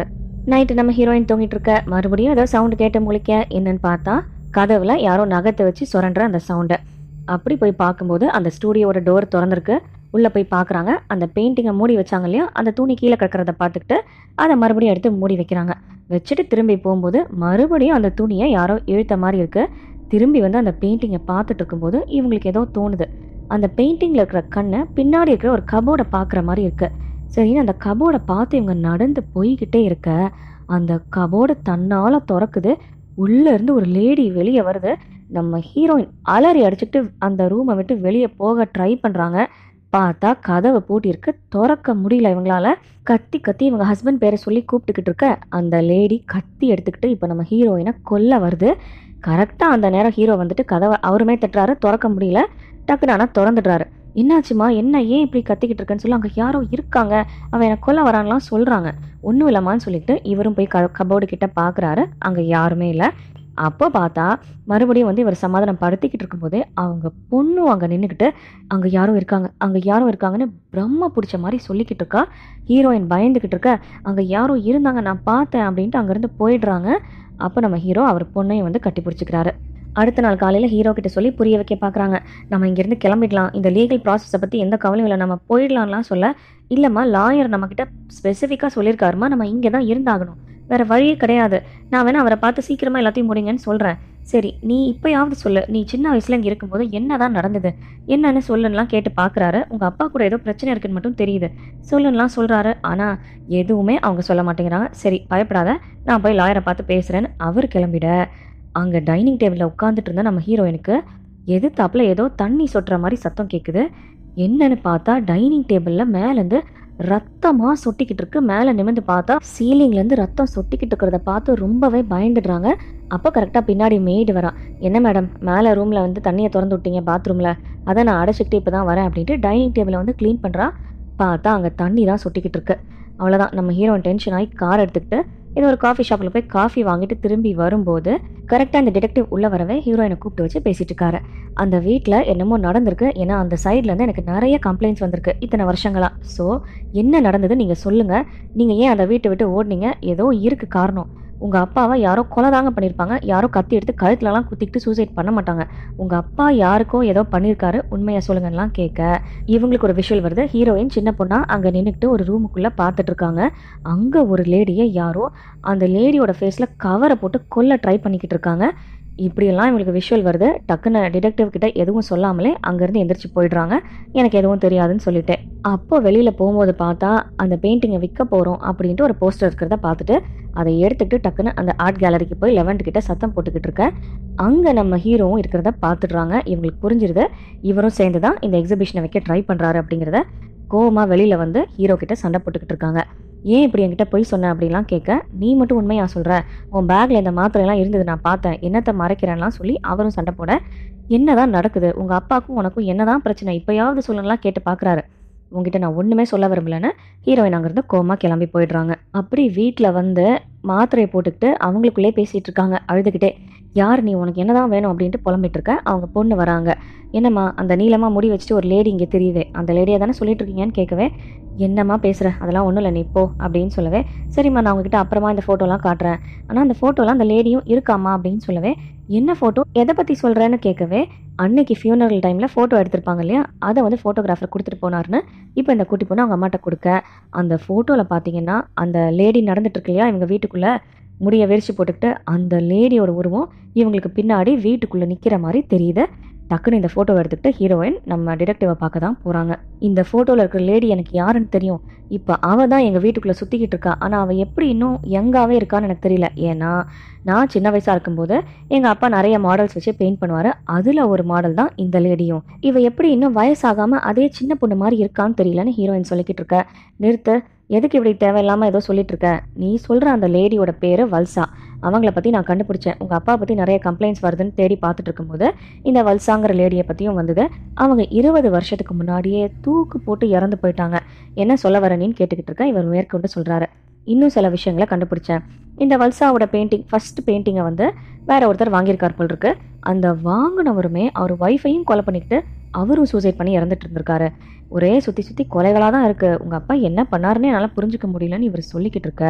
S1: நைட்டு நம்ம ஹீரோயின் தூங்கிட்டு இருக்க மறுபடியும் ஏதோ சவுண்டு கேட்டு முழிக்க என்னன்னு பார்த்தா கதவுல யாரோ நகத்தை வச்சு சுரண்டுற அந்த சவுண்டை அப்படி போய் பார்க்கும்போது அந்த ஸ்டூடியோட டோர் திறந்திருக்கு உள்ளே போய் பார்க்குறாங்க அந்த பெயிண்டிங்கை மூடி வச்சாங்க இல்லையா அந்த துணி கீழே கிடக்கிறத பார்த்துக்கிட்டு அதை மறுபடியும் எடுத்து மூடி வைக்கிறாங்க வச்சுட்டு திரும்பி போகும்போது மறுபடியும் அந்த துணியை யாரோ இழுத்த மாதிரி இருக்கு திரும்பி வந்து அந்த பெயிண்டிங்கை பார்த்துட்டு இருக்கும்போது இவங்களுக்கு ஏதோ தோணுது அந்த பெயிண்டிங்கில் இருக்கிற கண்ணை பின்னாடி இருக்கிற ஒரு கபோர்டை பார்க்குற மாதிரி இருக்கு சரின்னு அந்த கபோர்டை பார்த்து இவங்க நடந்து போய்கிட்டே இருக்க அந்த கபோர்டு தன்னால் திறக்குது உள்ளே இருந்து ஒரு லேடி வெளியே வருது நம்ம ஹீரோயின் அலறி அடிச்சுட்டு அந்த ரூமை விட்டு வெளியே போக ட்ரை பண்ணுறாங்க பார்த்தா கதவை பூட்டியிருக்கு திறக்க முடியல இவங்களால கத்தி கத்தி இவங்க ஹஸ்பண்ட் பேரை சொல்லி கூப்பிட்டுக்கிட்டு இருக்க அந்த லேடி கத்தி எடுத்துக்கிட்டு இப்போ நம்ம ஹீரோயினை கொல்ல வருது கரெக்டாக அந்த நேரம் ஹீரோ வந்துட்டு கதவை அவருமே தட்டுறாரு திறக்க முடியல டக்குன்னு ஆனால் திறந்துடுறாரு என்னாச்சுமா என்ன ஏன் இப்படி கத்திக்கிட்டு இருக்கேன்னு சொல்லி அங்கே யாரோ இருக்காங்க அவன் என்னை கொல்ல வரான்லாம் சொல்கிறாங்க ஒன்றும் இல்லைம்மான்னு சொல்லிட்டு இவரும் போய் க கபோர்டு கிட்ட பார்க்குறாரு அங்கே யாருமே இல்லை அப்போ பார்த்தா மறுபடியும் வந்து இவர் சமாதானம் படுத்திக்கிட்டு இருக்கும்போதே அவங்க பொண்ணும் அங்கே நின்றுக்கிட்டு அங்கே யாரும் இருக்காங்க அங்கே யாரும் இருக்காங்கன்னு பிரம்ம பிடிச்ச மாதிரி சொல்லிக்கிட்டு இருக்கா ஹீரோயின் பயந்துக்கிட்டு இருக்க அங்கே யாரும் இருந்தாங்க நான் பார்த்தேன் அப்படின்ட்டு அங்கேருந்து போயிடுறாங்க அப்போ நம்ம ஹீரோ அவர் பொண்ணையும் வந்து கட்டி பிடிச்சிக்கிறாரு அடுத்த நாள் காலையில் ஹீரோ கிட்ட சொல்லி புரிய வைக்க பார்க்குறாங்க நம்ம இங்கேருந்து கிளம்பிடலாம் இந்த லீகல் ப்ராசஸை பற்றி எந்த கவலையும் இல்லை நம்ம போயிடலாம்லாம் சொல்ல இல்லைம்மா லாயர் நம்மக்கிட்ட ஸ்பெசிஃபிக்காக சொல்லியிருக்காருமா நம்ம இங்கே தான் இருந்தாகணும் வேறு வழியே கிடையாது நான் வேணா அவரை பார்த்து சீக்கிரமாக எல்லாத்தையும் முடிங்கன்னு சொல்கிறேன் சரி நீ இப்போயாவது சொல்லு நீ சின்ன வயசுல இங்கே இருக்கும்போது என்னதான் நடந்தது என்னன்னு சொல்லுன்னெலாம் கேட்டு பார்க்குறாரு உங்கள் அப்பா கூட ஏதோ பிரச்சனை இருக்குன்னு மட்டும் தெரியுது சொல்லுன்னெலாம் சொல்கிறாரு ஆனால் எதுவுமே அவங்க சொல்ல மாட்டேங்கிறாங்க சரி பயப்படாத நான் போய் லாயரை பார்த்து பேசுகிறேன்னு அவர் கிளம்பிட அங்கே டைனிங் டேபிளில் உட்காந்துட்டு இருந்த நம்ம ஹீரோயினுக்கு எதிர்த்தாப்புல ஏதோ தண்ணி சொட்டுற மாதிரி சத்தம் கேட்குது என்னன்னு பார்த்தா டைனிங் டேபிளில் மேலேருந்து ரத்தமாக சொட்டிக்கிட்டு இருக்கு மேலே நிமிர்ந்து பார்த்தா சீலிங்லேருந்து ரத்தம் சொட்டிக்கிட்டு இருக்கிறத பார்த்து ரொம்பவே பயந்துடுறாங்க அப்போ கரெக்டாக பின்னாடி மெய்டு வரான் என்ன மேடம் மேலே ரூமில் வந்து தண்ணியை திறந்து விட்டீங்க பாத்ரூமில் அதை நான் அடைச்சிக்கிட்டு இப்போ தான் வரேன் அப்படின்ட்டு டைனிங் டேபிளை வந்து க்ளீன் பண்ணுறா பார்த்தா அங்கே தண்ணி தான் சொட்டிக்கிட்டு இருக்கு அவ்வளோதான் நம்ம ஹீரோயின் டென்ஷன் ஆகி கார் எடுத்துக்கிட்டு இது ஒரு காஃபி ஷாப்பில் போய் காஃபி வாங்கிட்டு திரும்பி வரும்போது கரெக்டாக அந்த டிடெக்டிவ் உள்ளே வரவே ஹீரோயினை கூப்பிட்டு வச்சு பேசிட்டு இருக்காரு அந்த வீட்டில் என்னமோ நடந்திருக்கு ஏன்னா அந்த சைட்லேருந்து எனக்கு நிறைய கம்ப்ளைண்ட்ஸ் வந்திருக்கு இத்தனை வருஷங்களா ஸோ என்ன நடந்தது நீங்கள் சொல்லுங்கள் நீங்கள் ஏன் அந்த வீட்டை விட்டு ஓடுனீங்க ஏதோ இருக்கு காரணம் உங்கள் அப்பாவை யாரோ கொலை தாங்க பண்ணியிருப்பாங்க யாரோ கத்தி எடுத்து கழுத்துலலாம் குத்திக்கிட்டு சூசைட் பண்ண மாட்டாங்க உங்கள் அப்பா யாருக்கோ ஏதோ பண்ணியிருக்காரு உண்மையை சொல்லுங்கலாம் கேட்க இவங்களுக்கு ஒரு விஷுவல் வருது ஹீரோயின் சின்ன பொண்ணா அங்கே நின்றுக்கிட்டு ஒரு ரூமுக்குள்ளே பார்த்துட்டு இருக்காங்க அங்கே ஒரு லேடியை யாரோ அந்த லேடியோட ஃபேஸில் கவரை போட்டு கொல்ல ட்ரை பண்ணிக்கிட்டு இருக்காங்க இப்படியெல்லாம் இவங்களுக்கு விஷுவல் வருது டக்குன்னு டிடெக்டிவ் கிட்ட எதுவும் சொல்லாமலே அங்கேருந்து எந்திரிச்சு போயிடுறாங்க எனக்கு எதுவும் தெரியாதுன்னு சொல்லிட்டேன் அப்போ வெளியில் போகும்போது பார்த்தா அந்த பெயிண்டிங்கை விற்க போகிறோம் அப்படின்ட்டு ஒரு போஸ்டர் இருக்கிறத பார்த்துட்டு அதை எடுத்துக்கிட்டு டக்குன்னு அந்த ஆர்ட் கேலரிக்கு போய் லெவன்ட் கிட்ட சத்தம் போட்டுக்கிட்டு இருக்க அங்கே நம்ம ஹீரோவும் இருக்கிறத பார்த்துடுறாங்க இவங்களுக்கு புரிஞ்சிருது இவரும் சேர்ந்து தான் இந்த எக்ஸிபிஷனை வைக்க ட்ரை பண்ணுறாரு அப்படிங்கிறத கோவமா வெளியில் வந்து ஹீரோ கிட்ட சண்டை போட்டுக்கிட்டு இருக்காங்க ஏன் இப்படி என்கிட்ட போய் சொன்ன அப்படிலாம் கேட்க நீ மட்டும் உண்மையா சொல்கிற உன் பேக்கில் இந்த மாத்திரையெல்லாம் இருந்தது நான் பார்த்தேன் என்னத்தை மறைக்கிறேன்லாம் சொல்லி அவரும் சண்டை போட என்னதான் நடக்குது உங்கள் அப்பாவுக்கும் உனக்கும் என்னதான் பிரச்சனை இப்போயாவது சொல்லலாம் கேட்டு பார்க்குறாரு உங்ககிட்ட நான் ஒன்றுமே சொல்ல விரும்பலன்னு ஹீரோயின் அங்கேருந்து கோமா கிளம்பி போயிடுறாங்க அப்படி வீட்டில் வந்து மாத்திரையை போட்டுக்கிட்டு அவங்களுக்குள்ளே பேசிகிட்டு இருக்காங்க அழுதுகிட்டே யார் நீ உனக்கு என்னதான் வேணும் அப்படின்ட்டு புலம்பிட்டு இருக்க அவங்க பொண்ணு வராங்க என்னம்மா அந்த நீளமாக முடி வச்சுட்டு ஒரு லேடி இங்கே தெரியுது அந்த லேடியை தானே சொல்லிட்டு இருக்கீங்கன்னு கேட்கவே என்னம்மா பேசுகிற அதெல்லாம் ஒன்றும் இல்லை நீ போ அப்படின்னு சொல்லவே சரிம்மா நான் உங்ககிட்ட அப்புறமா இந்த ஃபோட்டோலாம் காட்டுறேன் ஆனால் அந்த ஃபோட்டோலாம் அந்த லேடியும் இருக்காமா அப்படின்னு சொல்லவே என்ன ஃபோட்டோ எதை பற்றி சொல்கிறேன்னு கேட்கவே அன்னைக்கு ஃபியூனரல் டைமில் ஃபோட்டோ எடுத்திருப்பாங்க இல்லையா அதை வந்து ஃபோட்டோகிராஃபர் கொடுத்துட்டு போனார்னு இப்போ இந்த குட்டி பொண்ணு அவங்க அம்மாட்ட கொடுக்க அந்த ஃபோட்டோவில் பார்த்தீங்கன்னா அந்த லேடி நடந்துட்டு இருக்கு இல்லையா இவங்க வீட்டுக்குள்ளே முடிய விரிச்சு போட்டுக்கிட்டு அந்த லேடியோட உருவம் இவங்களுக்கு பின்னாடி வீட்டுக்குள்ளே நிற்கிற மாதிரி தெரியுது டக்குன்னு இந்த ஃபோட்டோவை எடுத்துக்கிட்டு ஹீரோயின் நம்ம டிடெக்டிவை பார்க்க தான் போகிறாங்க இந்த ஃபோட்டோவில் இருக்கிற லேடி எனக்கு யாருன்னு தெரியும் இப்போ அவள் தான் எங்கள் வீட்டுக்குள்ளே சுற்றிக்கிட்டு இருக்கா ஆனால் அவள் எப்படி இன்னும் யங்காகவே இருக்கான்னு எனக்கு தெரியல ஏன்னா நான் சின்ன வயசாக இருக்கும்போது எங்கள் அப்பா நிறைய மாடல்ஸ் வச்சு பெயிண்ட் பண்ணுவார் அதில் ஒரு மாடல் தான் இந்த லேடியும் இவ எப்படி இன்னும் வயசாகாமல் அதே சின்ன பொண்ணு மாதிரி இருக்கான்னு தெரியலன்னு ஹீரோயின் சொல்லிக்கிட்டு இருக்க நிறுத்து எதுக்கு இப்படி தேவையில்லாமல் ஏதோ சொல்லிட்டு இருக்க நீ சொல்கிற அந்த லேடியோட பேர் வல்சா அவங்கள பற்றி நான் கண்டுபிடிச்சேன் உங்கள் அப்பா பற்றி நிறைய கம்ப்ளைண்ட்ஸ் வருதுன்னு தேடி பார்த்துட்டு இருக்கும்போது இந்த வல்சாங்கிற லேடியை பற்றியும் வந்தது அவங்க இருபது வருஷத்துக்கு முன்னாடியே தூக்கு போட்டு இறந்து போயிட்டாங்க என்ன சொல்ல வரேன்னு கேட்டுக்கிட்டு இருக்கேன் இவர் மேற்கொண்டு சொல்கிறாரு இன்னும் சில விஷயங்களை கண்டுபிடிச்சேன் இந்த வல்சாவோட பெயிண்டிங் ஃபர்ஸ்ட் பெயிண்டிங்கை வந்து வேற ஒருத்தர் வாங்கியிருக்கார் போல் இருக்கு அந்த வாங்கினவருமே அவர் ஒய்ஃபையும் கொலை பண்ணிக்கிட்டு அவரும் சூசைட் பண்ணி இறந்துட்டு இருந்திருக்காரு ஒரே சுற்றி சுற்றி கொலைகளாக தான் இருக்குது உங்கள் அப்பா என்ன பண்ணாருன்னே என்னால் புரிஞ்சுக்க முடியலன்னு இவர் சொல்லிக்கிட்டு இருக்க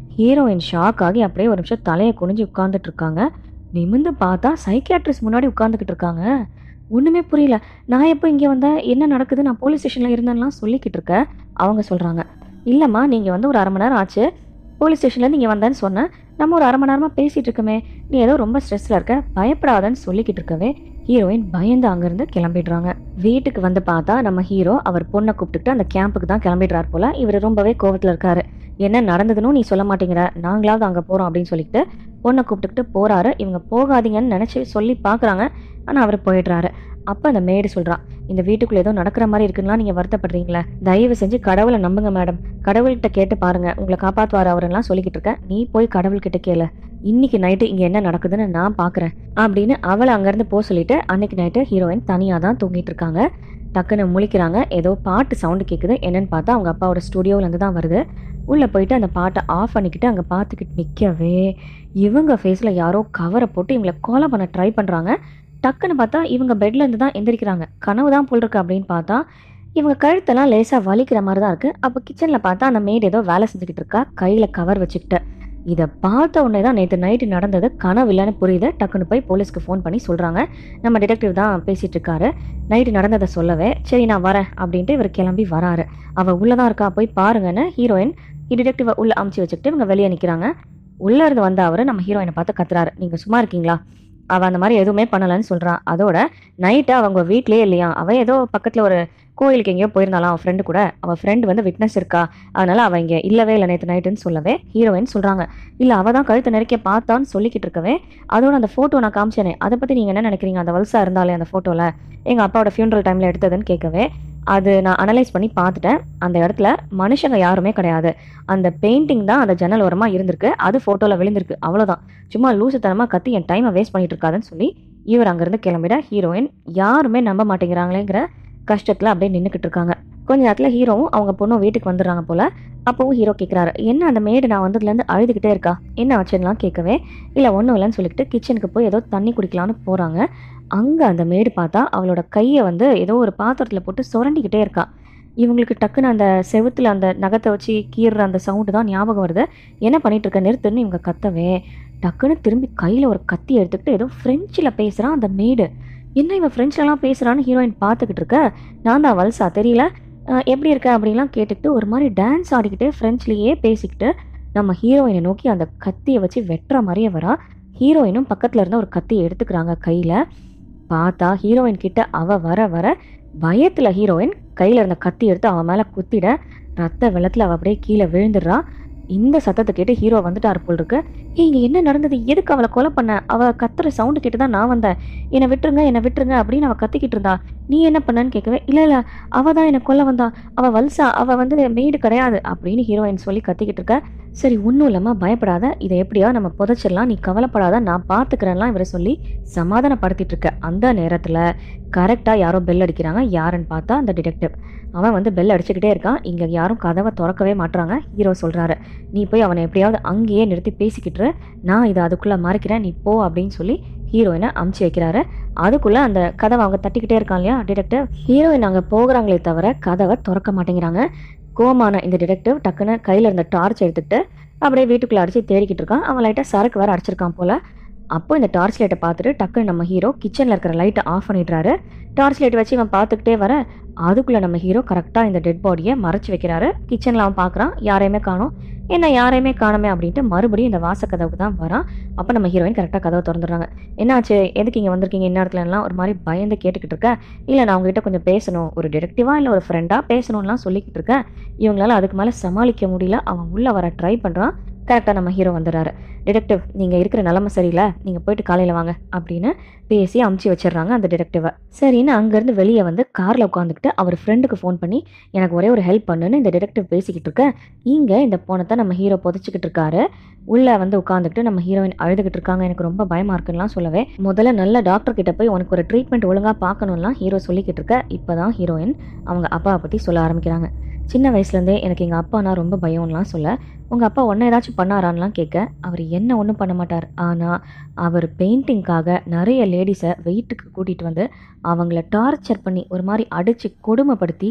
S1: ஹீரோயின் ஷாக் ஆகி அப்படியே ஒரு நிமிஷம் தலையை குனிஞ்சு உட்கார்ந்துட்டு இருக்காங்க நிமிந்து பார்த்தா சைக்கியாட்ரிஸ்ட் முன்னாடி உட்காந்துக்கிட்டு இருக்காங்க ஒன்றுமே புரியல நான் எப்போ இங்கே வந்தேன் என்ன நடக்குது நான் போலீஸ் ஸ்டேஷனில் இருந்தேன்லாம் சொல்லிக்கிட்டு இருக்கேன் அவங்க சொல்கிறாங்க இல்லைம்மா நீங்கள் வந்து ஒரு அரை மணி நேரம் ஆச்சு போலீஸ் ஸ்டேஷனில் நீங்கள் வந்தேன்னு சொன்னேன் நம்ம ஒரு அரை மணி நேரமாக பேசிகிட்டு இருக்கமே நீ ஏதோ ரொம்ப ஸ்ட்ரெஸ்ஸில் இருக்க பயப்படாதன்னு சொல்லிக்கிட்டு இருக்கவே ஹீரோயின் பயந்து அங்கேருந்து கிளம்பிடுறாங்க வீட்டுக்கு வந்து பார்த்தா நம்ம ஹீரோ அவர் பொண்ணை கூப்பிட்டுட்டு அந்த கேம்புக்கு தான் கிளம்பிடுறாரு போல இவர் ரொம்பவே கோவத்தில் இருக்காரு என்ன நடந்ததுன்னு நீ சொல்ல மாட்டேங்கிற நாங்களாவது அங்கே போகிறோம் அப்படின்னு சொல்லிட்டு பொண்ணை கூப்பிட்டுக்கிட்டு போகிறாரு இவங்க போகாதீங்கன்னு நினச்சி சொல்லி பார்க்குறாங்க ஆனால் அவர் போயிடுறாரு அப்போ அந்த மேடு சொல்கிறான் இந்த வீட்டுக்குள்ள ஏதோ நடக்கிற மாதிரி இருக்குன்னா நீங்கள் வருத்தப்படுறீங்களே தயவு செஞ்சு கடவுளை நம்புங்க மேடம் கடவுள்கிட்ட கேட்டு பாருங்க உங்களை காப்பாற்றுவார் அவரெல்லாம் சொல்லிக்கிட்டு இருக்கேன் நீ போய் கடவுள்கிட்ட கேளு இன்னைக்கு நைட்டு இங்கே என்ன நடக்குதுன்னு நான் பார்க்குறேன் அப்படின்னு அவளை அங்கேருந்து போக சொல்லிட்டு அன்னைக்கு நைட்டு ஹீரோயின் தனியாக தான் தூங்கிட்டு இருக்காங்க டக்குன்னு முழிக்கிறாங்க ஏதோ பாட்டு சவுண்டு கேட்குது என்னன்னு பார்த்தா அவங்க அப்பாவோட ஸ்டுடியோவிலேருந்து தான் வருது உள்ளே போயிட்டு அந்த பாட்டை ஆஃப் பண்ணிக்கிட்டு அங்கே பார்த்துக்கிட்டு நிற்கவே இவங்க ஃபேஸில் யாரோ கவரை போட்டு இவங்களை கொலை பண்ண ட்ரை பண்ணுறாங்க டக்குன்னு பார்த்தா இவங்க பெட்ல இருந்து தான் எந்திரிக்கிறாங்க கனவு தான் போல் இருக்கு அப்படின்னு பார்த்தா இவங்க கழுத்தெல்லாம் லேசாக வலிக்கிற மாதிரி தான் இருக்குது அப்போ கிச்சனில் பார்த்தா அந்த மேட் ஏதோ வேலை செஞ்சுக்கிட்டு இருக்கா கையில் கவர் வச்சுக்கிட்டு இதை பார்த்த உடனே தான் நேற்று நைட்டு நடந்தது கனவு இல்லைன்னு புரியுது டக்குன்னு போய் போலீஸ்க்கு ஃபோன் பண்ணி சொல்கிறாங்க நம்ம டிடெக்டிவ் தான் பேசிகிட்டு இருக்காரு நைட்டு நடந்ததை சொல்லவே சரி நான் வரேன் அப்படின்ட்டு இவர் கிளம்பி வராரு அவள் உள்ளே தான் இருக்கா போய் பாருங்கன்னு ஹீரோயின் டிடெக்டிவை உள்ளே அமுச்சு வச்சுக்கிட்டு இவங்க வெளியே நிற்கிறாங்க உள்ளே இருந்து வந்த அவர் நம்ம ஹீரோயினை பார்த்து கத்துறாரு நீங்கள் சும்மா இருக்கீங்களா அவள் அந்த மாதிரி எதுவுமே பண்ணலைன்னு சொல்கிறான் அதோட நைட்டு அவங்க வீட்லேயே இல்லையா அவள் ஏதோ பக்கத்தில் ஒரு கோயிலுக்கு எங்கேயோ போயிருந்தாலாம் அவன் ஃப்ரெண்டு கூட அவள் ஃப்ரெண்டு வந்து விட்னஸ் இருக்கா அதனால அவள் இங்கே இல்லவே இல்லை நேற்று நைட்டுன்னு சொல்லவே ஹீரோயின் சொல்கிறாங்க இல்லை அவள் தான் கழுத்தை நெருக்கிய பார்த்தான்னு சொல்லிக்கிட்டு இருக்கவே அதோட அந்த ஃபோட்டோ நான் காமிச்சேனே அதை பற்றி நீங்கள் என்ன நினைக்கிறீங்க அந்த வல்சா இருந்தாலே அந்த ஃபோட்டோவில் எங்கள் அப்பாவோட ஃபியூனரல் டைமில் எடுத்ததுன்னு கேட்கவே அது நான் அனலைஸ் பண்ணி பார்த்துட்டேன் அந்த இடத்துல மனுஷங்க யாருமே கிடையாது அந்த பெயிண்டிங் தான் அந்த ஜன்னல் ஓரமாக இருந்திருக்கு அது ஃபோட்டோவில் விழுந்திருக்கு அவ்வளோதான் சும்மா லூசுத்தனமாக கத்தி என் டைமை வேஸ்ட் பண்ணிட்டு இருக்காதுன்னு சொல்லி இவர் அங்கேருந்து கிளம்பிட ஹீரோயின் யாருமே நம்ப மாட்டேங்கிறாங்களேங்கிற கஷ்டத்தில் அப்படியே நின்றுக்கிட்டு இருக்காங்க கொஞ்ச நேரத்தில் ஹீரோவும் அவங்க பொண்ணும் வீட்டுக்கு வந்துடுறாங்க போல அப்போவும் ஹீரோ கேட்குறாரு என்ன அந்த மேடு நான் வந்ததுலேருந்து அழுதுகிட்டே இருக்கா என்ன ஆச்சுன்னெலாம் கேட்கவே இல்லை ஒன்றும் இல்லைன்னு சொல்லிட்டு கிச்சனுக்கு போய் ஏதோ தண்ணி குடிக்கலான்னு போகிறாங்க அங்கே அந்த மேடு பார்த்தா அவளோட கையை வந்து ஏதோ ஒரு பாத்திரத்தில் போட்டு சுரண்டிக்கிட்டே இருக்கா இவங்களுக்கு டக்குன்னு அந்த செவுத்துல அந்த நகத்தை வச்சு கீறுற அந்த சவுண்டு தான் ஞாபகம் வருது என்ன பண்ணிட்டு இருக்க நிறுத்துன்னு இவங்க கத்தவே டக்குன்னு திரும்பி கையில் ஒரு கத்தி எடுத்துக்கிட்டு ஏதோ ஃப்ரெஞ்சில் பேசுகிறான் அந்த மேடு என்ன இவன் ஃப்ரெஞ்சிலலாம் பேசுகிறான்னு ஹீரோயின் பார்த்துக்கிட்டு இருக்க நான் தான் வல்சா தெரியல அஹ் எப்படி இருக்க அப்படின்லாம் கேட்டுக்கிட்டு ஒரு மாதிரி டான்ஸ் ஆடிக்கிட்டு ஃப்ரெஞ்ச்லேயே பேசிக்கிட்டு நம்ம ஹீரோயினை நோக்கி அந்த கத்தியை வச்சு வெட்டுற மாதிரியே வரா ஹீரோயினும் பக்கத்தில் இருந்த ஒரு கத்தியை எடுத்துக்கிறாங்க கையில் பார்த்தா ஹீரோயின் கிட்ட அவ வர வர பயத்தில் ஹீரோயின் கையில் இருந்த கத்தி எடுத்து அவன் மேலே குத்திட ரத்த வெள்ளத்தில் அவள் அப்படியே கீழே விழுந்துடுறா இந்த சத்தத்தை கேட்டு ஹீரோ வந்துட்டார் போல் இருக்கு ஏய் இங்கே என்ன நடந்தது எதுக்கு அவளை கொலை பண்ண அவள் கத்துற சவுண்டு கேட்டு தான் நான் வந்தேன் என்னை விட்டுருங்க என்னை விட்டுருங்க அப்படின்னு அவள் கத்திக்கிட்டு இருந்தா நீ என்ன பண்ணன்னு கேட்கவே இல்லை இல்லை அவள் தான் என்னை கொல்ல வந்தா அவள் வல்சா அவள் வந்து மெய்டு கிடையாது அப்படின்னு ஹீரோயின் சொல்லி கத்திக்கிட்டு இருக்க சரி ஒன்றும் இல்லாமல் பயப்படாத இதை எப்படியா நம்ம புதைச்சிடலாம் நீ கவலைப்படாத நான் பார்த்துக்கிறேன்லாம் இவரை சொல்லி சமாதானப்படுத்திட்டு இருக்க அந்த நேரத்தில் கரெக்டாக யாரோ பெல் அடிக்கிறாங்க யாருன்னு பார்த்தா அந்த டிடெக்டிவ் அவன் வந்து பெல் அடிச்சுக்கிட்டே இருக்கான் இங்கே யாரும் கதவை திறக்கவே மாட்றாங்க ஹீரோ சொல்கிறாரு நீ போய் அவனை எப்படியாவது அங்கேயே நிறுத்தி பேசிக்கிட்டு இரு. நான் இதை அதுக்குள்ளே மறைக்கிறேன் நீ போ அப்படின்னு சொல்லி ஹீரோயினை அமுச்சு வைக்கிறாரு அதுக்குள்ளே அந்த கதவை அவங்க தட்டிக்கிட்டே இருக்கான் இல்லையா டிடெக்டிவ் ஹீரோயின் அங்கே போகிறாங்களே தவிர கதவை திறக்க மாட்டேங்கிறாங்க கோமான இந்த டிடெக்டிவ் டக்குன்னு கையில் இருந்த டார்ச் எடுத்துக்கிட்டு அப்படியே வீட்டுக்குள்ளே அடிச்சு தேடிக்கிட்டு இருக்கான் அவன் லைட்டாக சரக்கு வேற அடிச்சிருக்கான் போல அப்போ இந்த டார்ச் லைட்டை பார்த்துட்டு டக்குன்னு நம்ம ஹீரோ கிச்சனில் இருக்கிற லைட்டை ஆஃப் பண்ணிடுறாரு டார்ச் லைட் வச்சு இவன் பார்த்துக்கிட்டே வர அதுக்குள்ளே நம்ம ஹீரோ கரெக்டாக இந்த டெட் பாடியை மறைச்சு வைக்கிறாரு கிச்சனில் அவன் பார்க்குறான் யாரையுமே காணோம் என்ன யாரையுமே காணுமே அப்படின்ட்டு மறுபடியும் இந்த வாசக்கதவுக்கு தான் வரான் அப்போ நம்ம ஹீரோயின் கரெக்டாக கதவை திறந்துடுறாங்க என்னாச்சு எதுக்கு இங்கே வந்திருக்கீங்க இந்நேரத்துலலாம் ஒரு மாதிரி பயந்து கேட்டுக்கிட்டு இருக்க இல்லை நான் உங்ககிட்ட கொஞ்சம் பேசணும் ஒரு டிடெக்டிவா இல்லை ஒரு ஃப்ரெண்டாக பேசணும்லாம் சொல்லிக்கிட்டு இருக்கேன் இவங்களால அதுக்கு மேலே சமாளிக்க முடியல அவன் உள்ளே வர ட்ரை பண்ணுறான் கரெக்டாக நம்ம ஹீரோ வந்துடுறாரு டிடெக்டிவ் நீங்கள் இருக்கிற நிலமை சரியில்லை நீங்கள் போயிட்டு காலையில் வாங்க அப்படின்னு பேசி அமுச்சு வச்சிடுறாங்க அந்த டிடெக்டிவை சரின்னு அங்கேருந்து வெளியே வந்து காரில் உட்காந்துக்கிட்டு அவர் ஃப்ரெண்டுக்கு ஃபோன் பண்ணி எனக்கு ஒரே ஒரு ஹெல்ப் பண்ணுன்னு இந்த டிடெக்டிவ் பேசிக்கிட்டு இருக்க இங்கே இந்த போனத்தை நம்ம ஹீரோ புதைச்சிக்கிட்டு இருக்காரு உள்ளே வந்து உட்காந்துக்கிட்டு நம்ம ஹீரோயின் அழுதுகிட்டு இருக்காங்க எனக்கு ரொம்ப பயமாக இருக்குன்னுலாம் சொல்லவே முதல்ல நல்ல டாக்டர் கிட்ட போய் உனக்கு ஒரு ட்ரீட்மெண்ட் ஒழுங்காக பார்க்கணும்லாம் ஹீரோ சொல்லிக்கிட்டு இருக்க இப்போ தான் ஹீரோயின் அவங்க அப்பாவை பற்றி சொல்ல ஆரம்பிக்கிறாங்க சின்ன வயசுலேருந்தே எனக்கு எங்கள் அப்பானா ரொம்ப பயம்லாம் சொல்ல உங்கள் அப்பா ஒன்றை ஏதாச்சும் பண்ணாரான்லாம் கேட்க அவர் என்ன ஒன்றும் பண்ண மாட்டார் ஆனால் அவர் பெயிண்டிங்காக நிறைய லேடிஸை வெயிட்டுக்கு கூட்டிகிட்டு வந்து அவங்கள டார்ச்சர் பண்ணி ஒரு மாதிரி அடித்து கொடுமைப்படுத்தி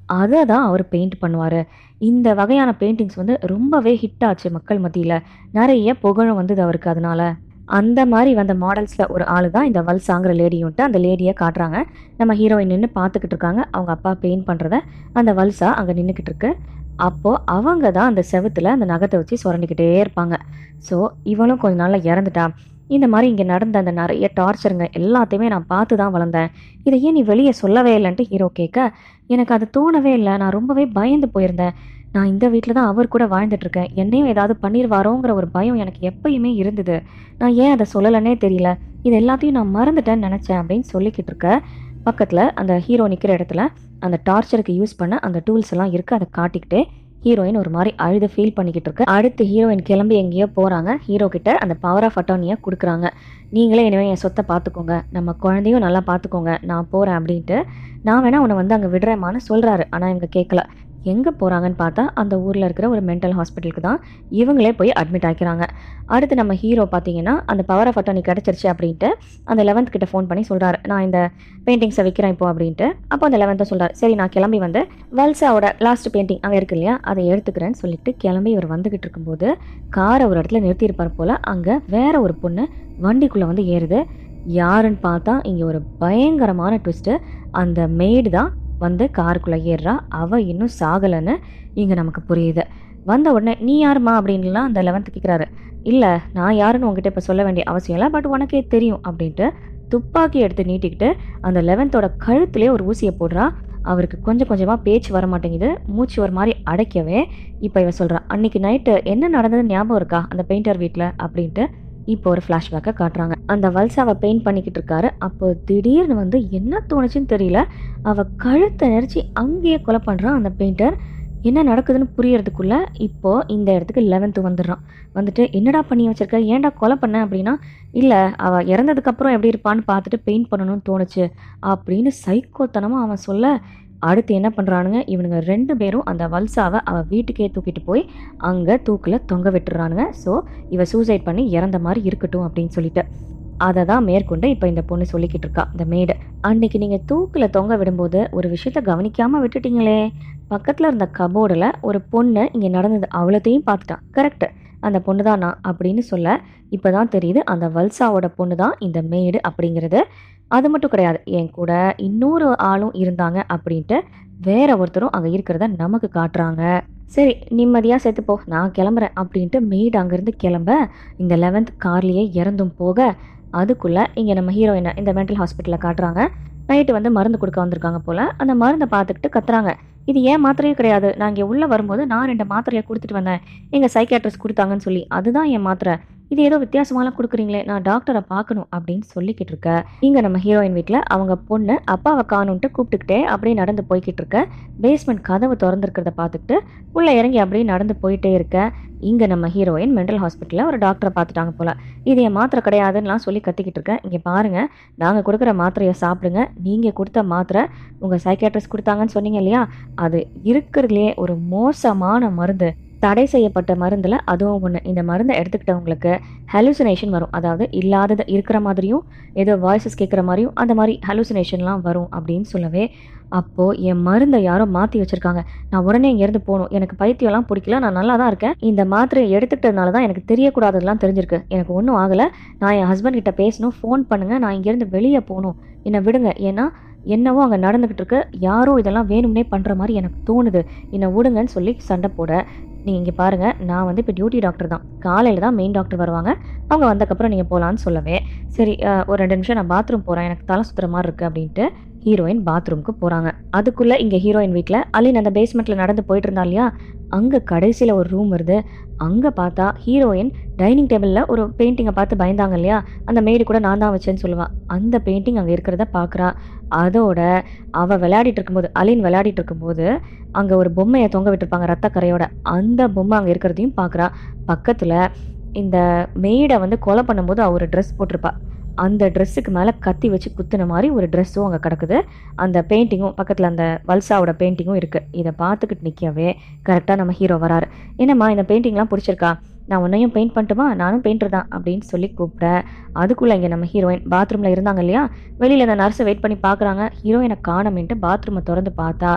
S1: அதை தான் அவர் பெயிண்ட் பண்ணுவார் இந்த வகையான பெயிண்டிங்ஸ் வந்து ரொம்பவே ஹிட் ஆச்சு மக்கள் மத்தியில் நிறைய புகழும் வந்தது அவருக்கு அதனால அந்த மாதிரி வந்த மாடல்ஸில் ஒரு ஆள் தான் இந்த வல்சாங்கிற லேடியுன்ட்டு அந்த லேடியை காட்டுறாங்க நம்ம ஹீரோயின் நின்று பார்த்துக்கிட்டு இருக்காங்க அவங்க அப்பா பெயிண்ட் பண்ணுறத அந்த வல்சா அங்கே நின்றுக்கிட்டு இருக்கு அப்போது அவங்க தான் அந்த செவுத்துல அந்த நகத்தை வச்சு சுரண்டிக்கிட்டே இருப்பாங்க ஸோ இவளும் கொஞ்ச நாளில் இறந்துட்டா இந்த மாதிரி இங்கே நடந்த அந்த நிறைய டார்ச்சருங்க எல்லாத்தையுமே நான் பார்த்து தான் வளர்ந்தேன் இதை ஏன் நீ வெளியே சொல்லவே இல்லைன்ட்டு ஹீரோ கேட்க எனக்கு அது தோணவே இல்லை நான் ரொம்பவே பயந்து போயிருந்தேன் நான் இந்த வீட்டில் தான் அவர் கூட வாழ்ந்துட்டு இருக்கேன் என்னையும் ஏதாவது பண்ணிடுவாரோங்கிற ஒரு பயம் எனக்கு எப்பயுமே இருந்தது நான் ஏன் அதை சொல்லலைன்னே தெரியல இது எல்லாத்தையும் நான் மறந்துட்டேன்னு நினச்சேன் அப்படின்னு சொல்லிக்கிட்டு இருக்க பக்கத்தில் அந்த ஹீரோ நிற்கிற இடத்துல அந்த டார்ச்சருக்கு யூஸ் பண்ண அந்த டூல்ஸ் எல்லாம் இருக்குது அதை காட்டிக்கிட்டே ஹீரோயின் ஒரு மாதிரி அழுது ஃபீல் பண்ணிக்கிட்டு இருக்கு அடுத்து ஹீரோயின் கிளம்பி எங்கேயோ போகிறாங்க ஹீரோ கிட்ட அந்த பவர் ஆஃப் அட்டானியை கொடுக்குறாங்க நீங்களே இனிமே என் சொத்தை பார்த்துக்கோங்க நம்ம குழந்தையும் நல்லா பார்த்துக்கோங்க நான் போகிறேன் அப்படின்ட்டு நான் வேணா உன்னை வந்து அங்கே விடுறேமான்னு சொல்கிறாரு ஆனால் இவங்க கேட்கல எங்கே போகிறாங்கன்னு பார்த்தா அந்த ஊரில் இருக்கிற ஒரு மென்டல் ஹாஸ்பிட்டலுக்கு தான் இவங்களே போய் அட்மிட் ஆக்கிறாங்க அடுத்து நம்ம ஹீரோ பார்த்தீங்கன்னா அந்த பவர் ஆஃப் அட்டானி கிடச்சிருச்சு அப்படின்ட்டு அந்த லெவன்த் கிட்ட ஃபோன் பண்ணி சொல்கிறாரு நான் இந்த பெயிண்டிங்ஸை விற்கிறேன் இப்போ அப்படின்ட்டு அப்போ அந்த லெவன்த்தை சொல்கிறார் சரி நான் கிளம்பி வந்து வல்சாவோட லாஸ்ட் பெயிண்டிங் அங்கே இருக்கு இல்லையா அதை எடுத்துக்கிறேன்னு சொல்லிட்டு கிளம்பி இவர் வந்துகிட்டு இருக்கும்போது காரை ஒரு இடத்துல நிறுத்தியிருப்பார் போல் அங்கே வேற ஒரு பொண்ணு வண்டிக்குள்ளே வந்து ஏறுது யாருன்னு பார்த்தா இங்கே ஒரு பயங்கரமான ட்விஸ்ட்டு அந்த மெய்டு தான் வந்து காருக்குள்ளே ஏறுறா அவள் இன்னும் சாகலைன்னு இங்கே நமக்கு புரியுது வந்த உடனே நீ யாருமா அப்படின்லாம் அந்த லெவன்த்து கேட்குறாரு இல்லை நான் யாருன்னு உங்ககிட்ட இப்போ சொல்ல வேண்டிய அவசியம் இல்லை பட் உனக்கே தெரியும் அப்படின்ட்டு துப்பாக்கி எடுத்து நீட்டிக்கிட்டு அந்த லெவன்த்தோட கழுத்துலேயே ஒரு ஊசியை போடுறா அவருக்கு கொஞ்சம் கொஞ்சமாக பேச்சு வர மாட்டேங்குது மூச்சு ஒரு மாதிரி அடைக்கவே இப்போ இவ சொல்கிறா அன்னைக்கு நைட்டு என்ன நடந்தது ஞாபகம் இருக்கா அந்த பெயிண்டர் வீட்டில் அப்படின்ட்டு இப்போ ஒரு ஃப்ளாஷ்பேக்கை காட்டுறாங்க அந்த வல்சாவை பெயிண்ட் பண்ணிக்கிட்டு இருக்காரு அப்போ திடீர்னு வந்து என்ன தோணுச்சுன்னு தெரியல அவ கழுத்தை நெரிச்சு அங்கேயே கொலை பண்ணுறான் அந்த பெயிண்டர் என்ன நடக்குதுன்னு புரியறதுக்குள்ள இப்போ இந்த இடத்துக்கு லெவன்த்து வந்துடுறான் வந்துட்டு என்னடா பண்ணி வச்சிருக்க ஏன்டா கொலை பண்ண அப்படின்னா இல்லை அவள் இறந்ததுக்கப்புறம் எப்படி இருப்பான்னு பார்த்துட்டு பெயிண்ட் பண்ணணும்னு தோணுச்சு அப்படின்னு சைக்கோத்தனமாக அவன் சொல்ல அடுத்து என்ன பண்ணுறானுங்க இவனுங்க ரெண்டு பேரும் அந்த வல்சாவை அவள் வீட்டுக்கே தூக்கிட்டு போய் அங்கே தூக்கில் தொங்க விட்டுறானுங்க ஸோ இவ சூசைட் பண்ணி இறந்த மாதிரி இருக்கட்டும் அப்படின்னு சொல்லிட்டு அதை தான் மேற்கொண்டு இப்போ இந்த பொண்ணு சொல்லிக்கிட்டு இருக்கா இந்த மேடு அன்னைக்கு நீங்கள் தூக்கில் தொங்க விடும்போது ஒரு விஷயத்த கவனிக்காமல் விட்டுட்டீங்களே பக்கத்தில் இருந்த கபோர்டில் ஒரு பொண்ணு இங்கே நடந்தது அவ்வளோத்தையும் பார்த்துட்டான் கரெக்டு அந்த பொண்ணு தான் நான் அப்படின்னு சொல்ல இப்போ தான் தெரியுது அந்த வல்சாவோட பொண்ணு தான் இந்த மேடு அப்படிங்கிறது அது மட்டும் கிடையாது என் கூட இன்னொரு ஆளும் இருந்தாங்க அப்படின்ட்டு வேற ஒருத்தரும் அங்கே இருக்கிறத நமக்கு காட்டுறாங்க சரி நிம்மதியாக செத்துப்போ நான் கிளம்புறேன் அப்படின்ட்டு மெய்டு அங்கேருந்து கிளம்ப இந்த லெவன்த் கார்லேயே இறந்தும் போக அதுக்குள்ளே இங்கே நம்ம ஹீரோயினை இந்த மென்டல் ஹாஸ்பிட்டலில் காட்டுறாங்க நைட்டு வந்து மருந்து கொடுக்க வந்திருக்காங்க போல் அந்த மருந்தை பார்த்துக்கிட்டு கத்துறாங்க இது ஏன் மாத்திரையே கிடையாது நான் இங்கே உள்ளே வரும்போது நான் ரெண்டு மாத்திரையை கொடுத்துட்டு வந்தேன் எங்கள் சைக்காட்ரிஸ்ட் கொடுத்தாங்கன்னு சொல்லி அதுதான் என் மாத்திரை இது ஏதோ வித்தியாசமாலாம் கொடுக்குறீங்களே நான் டாக்டரை பார்க்கணும் அப்படின்னு சொல்லிக்கிட்டு இருக்க இங்கே நம்ம ஹீரோயின் வீட்டில் அவங்க பொண்ணு அப்பாவை காணுன்ட்டு கூப்பிட்டுக்கிட்டே அப்படியே நடந்து போய்கிட்டு இருக்க பேஸ்மெண்ட் கதவு திறந்துருக்கிறத பார்த்துக்கிட்டு உள்ளே இறங்கி அப்படியே நடந்து போயிட்டே இருக்க இங்கே நம்ம ஹீரோயின் மென்டல் ஹாஸ்பிட்டலில் ஒரு டாக்டரை பார்த்துட்டாங்க போல் இது என் மாத்திரை கிடையாதுன்னுலாம் சொல்லி கத்திக்கிட்டு இருக்கேன் இங்கே பாருங்கள் நாங்கள் கொடுக்குற மாத்திரையை சாப்பிடுங்க நீங்கள் கொடுத்த மாத்திரை உங்கள் சைக்காட்ரிஸ்ட் கொடுத்தாங்கன்னு சொன்னீங்க இல்லையா அது இருக்கிறதுலே ஒரு மோசமான மருந்து தடை செய்யப்பட்ட மருந்தில் அதுவும் ஒன்று இந்த மருந்தை எடுத்துக்கிட்டவங்களுக்கு ஹலூசினேஷன் வரும் அதாவது இல்லாதது இருக்கிற மாதிரியும் ஏதோ வாய்ஸஸ் கேட்குற மாதிரியும் அந்த மாதிரி ஹலூசினேஷன்லாம் வரும் அப்படின்னு சொல்லவே அப்போது என் மருந்தை யாரோ மாற்றி வச்சுருக்காங்க நான் உடனே இங்கேருந்து போகணும் எனக்கு பைத்தியம்லாம் பிடிக்கல நான் நல்லா தான் இருக்கேன் இந்த மாத்திரையை எடுத்துக்கிட்டதுனால தான் எனக்கு தெரியக்கூடாததெல்லாம் தெரிஞ்சிருக்கு எனக்கு ஒன்றும் ஆகலை நான் என் ஹஸ்பண்ட் கிட்ட பேசணும் ஃபோன் பண்ணுங்கள் நான் இங்கேருந்து வெளியே போகணும் என்னை விடுங்க ஏன்னா என்னவோ அங்கே நடந்துக்கிட்டு இருக்கு யாரோ இதெல்லாம் வேணும்னே பண்ணுற மாதிரி எனக்கு தோணுது என்னை விடுங்கன்னு சொல்லி சண்டை போட நீங்கள் இங்கே பாருங்கள் நான் வந்து இப்போ டியூட்டி டாக்டர் தான் காலையில் தான் மெயின் டாக்டர் வருவாங்க அவங்க வந்தக்கப்புறம் நீங்கள் போகலான்னு சொல்லவே சரி அஹ், ஒரு ரெண்டு நிமிஷம் நான் பாத்ரூம் போகிறேன் எனக்கு தலை சுத்துற மாதிரி இருக்குது அப்படின்ட்டு ஹீரோயின் பாத்ரூம்க்கு போகிறாங்க அதுக்குள்ளே இங்கே ஹீரோயின் வீட்டில் அலின் அந்த பேஸ்மெண்ட்டில் நடந்து போயிட்டு இருந்தா இல்லையா அங்கே கடைசியில் ஒரு ரூம் வருது அங்கே பார்த்தா ஹீரோயின் டைனிங் டேபிளில் ஒரு பெயிண்டிங்கை பார்த்து பயந்தாங்க இல்லையா அந்த மேடு கூட நான் தான் வச்சேன்னு சொல்லுவா அந்த பெயிண்டிங் அங்கே இருக்கிறத பார்க்குறா அதோட அவள் விளையாடிட்டு இருக்கும்போது அலின் விளையாடிட்டு இருக்கும்போது அங்கே ஒரு பொம்மையை தொங்க விட்டுருப்பாங்க ரத்த கரையோட அந்த பொம்மை அங்கே இருக்கிறதையும் பார்க்குறா பக்கத்தில் இந்த மெய்டை வந்து கொலை பண்ணும்போது அவ ஒரு ட்ரெஸ் போட்டிருப்பா அந்த ட்ரெஸ்ஸுக்கு மேலே கத்தி வச்சு குத்துன மாதிரி ஒரு ட்ரெஸ்ஸும் அங்கே கிடக்குது அந்த பெயிண்டிங்கும் பக்கத்தில் அந்த வல்சாவோட பெயிண்டிங்கும் இருக்குது இதை பார்த்துக்கிட்டு நிற்கவே கரெக்டாக நம்ம ஹீரோ வராரு என்னம்மா இந்த பெயிண்டிங்லாம் பிடிச்சிருக்கா நான் உன்னையும் பெயிண்ட் பண்ணட்டுமா நானும் பெயிண்டர் தான் அப்படின்னு சொல்லி கூப்பிட்டேன் அதுக்குள்ளே இங்கே நம்ம ஹீரோயின் பாத்ரூமில் இருந்தாங்க இல்லையா வெளியில் அந்த நர்ஸை வெயிட் பண்ணி பார்க்குறாங்க ஹீரோயினை காணமேன்ட்டு பாத்ரூமை திறந்து பார்த்தா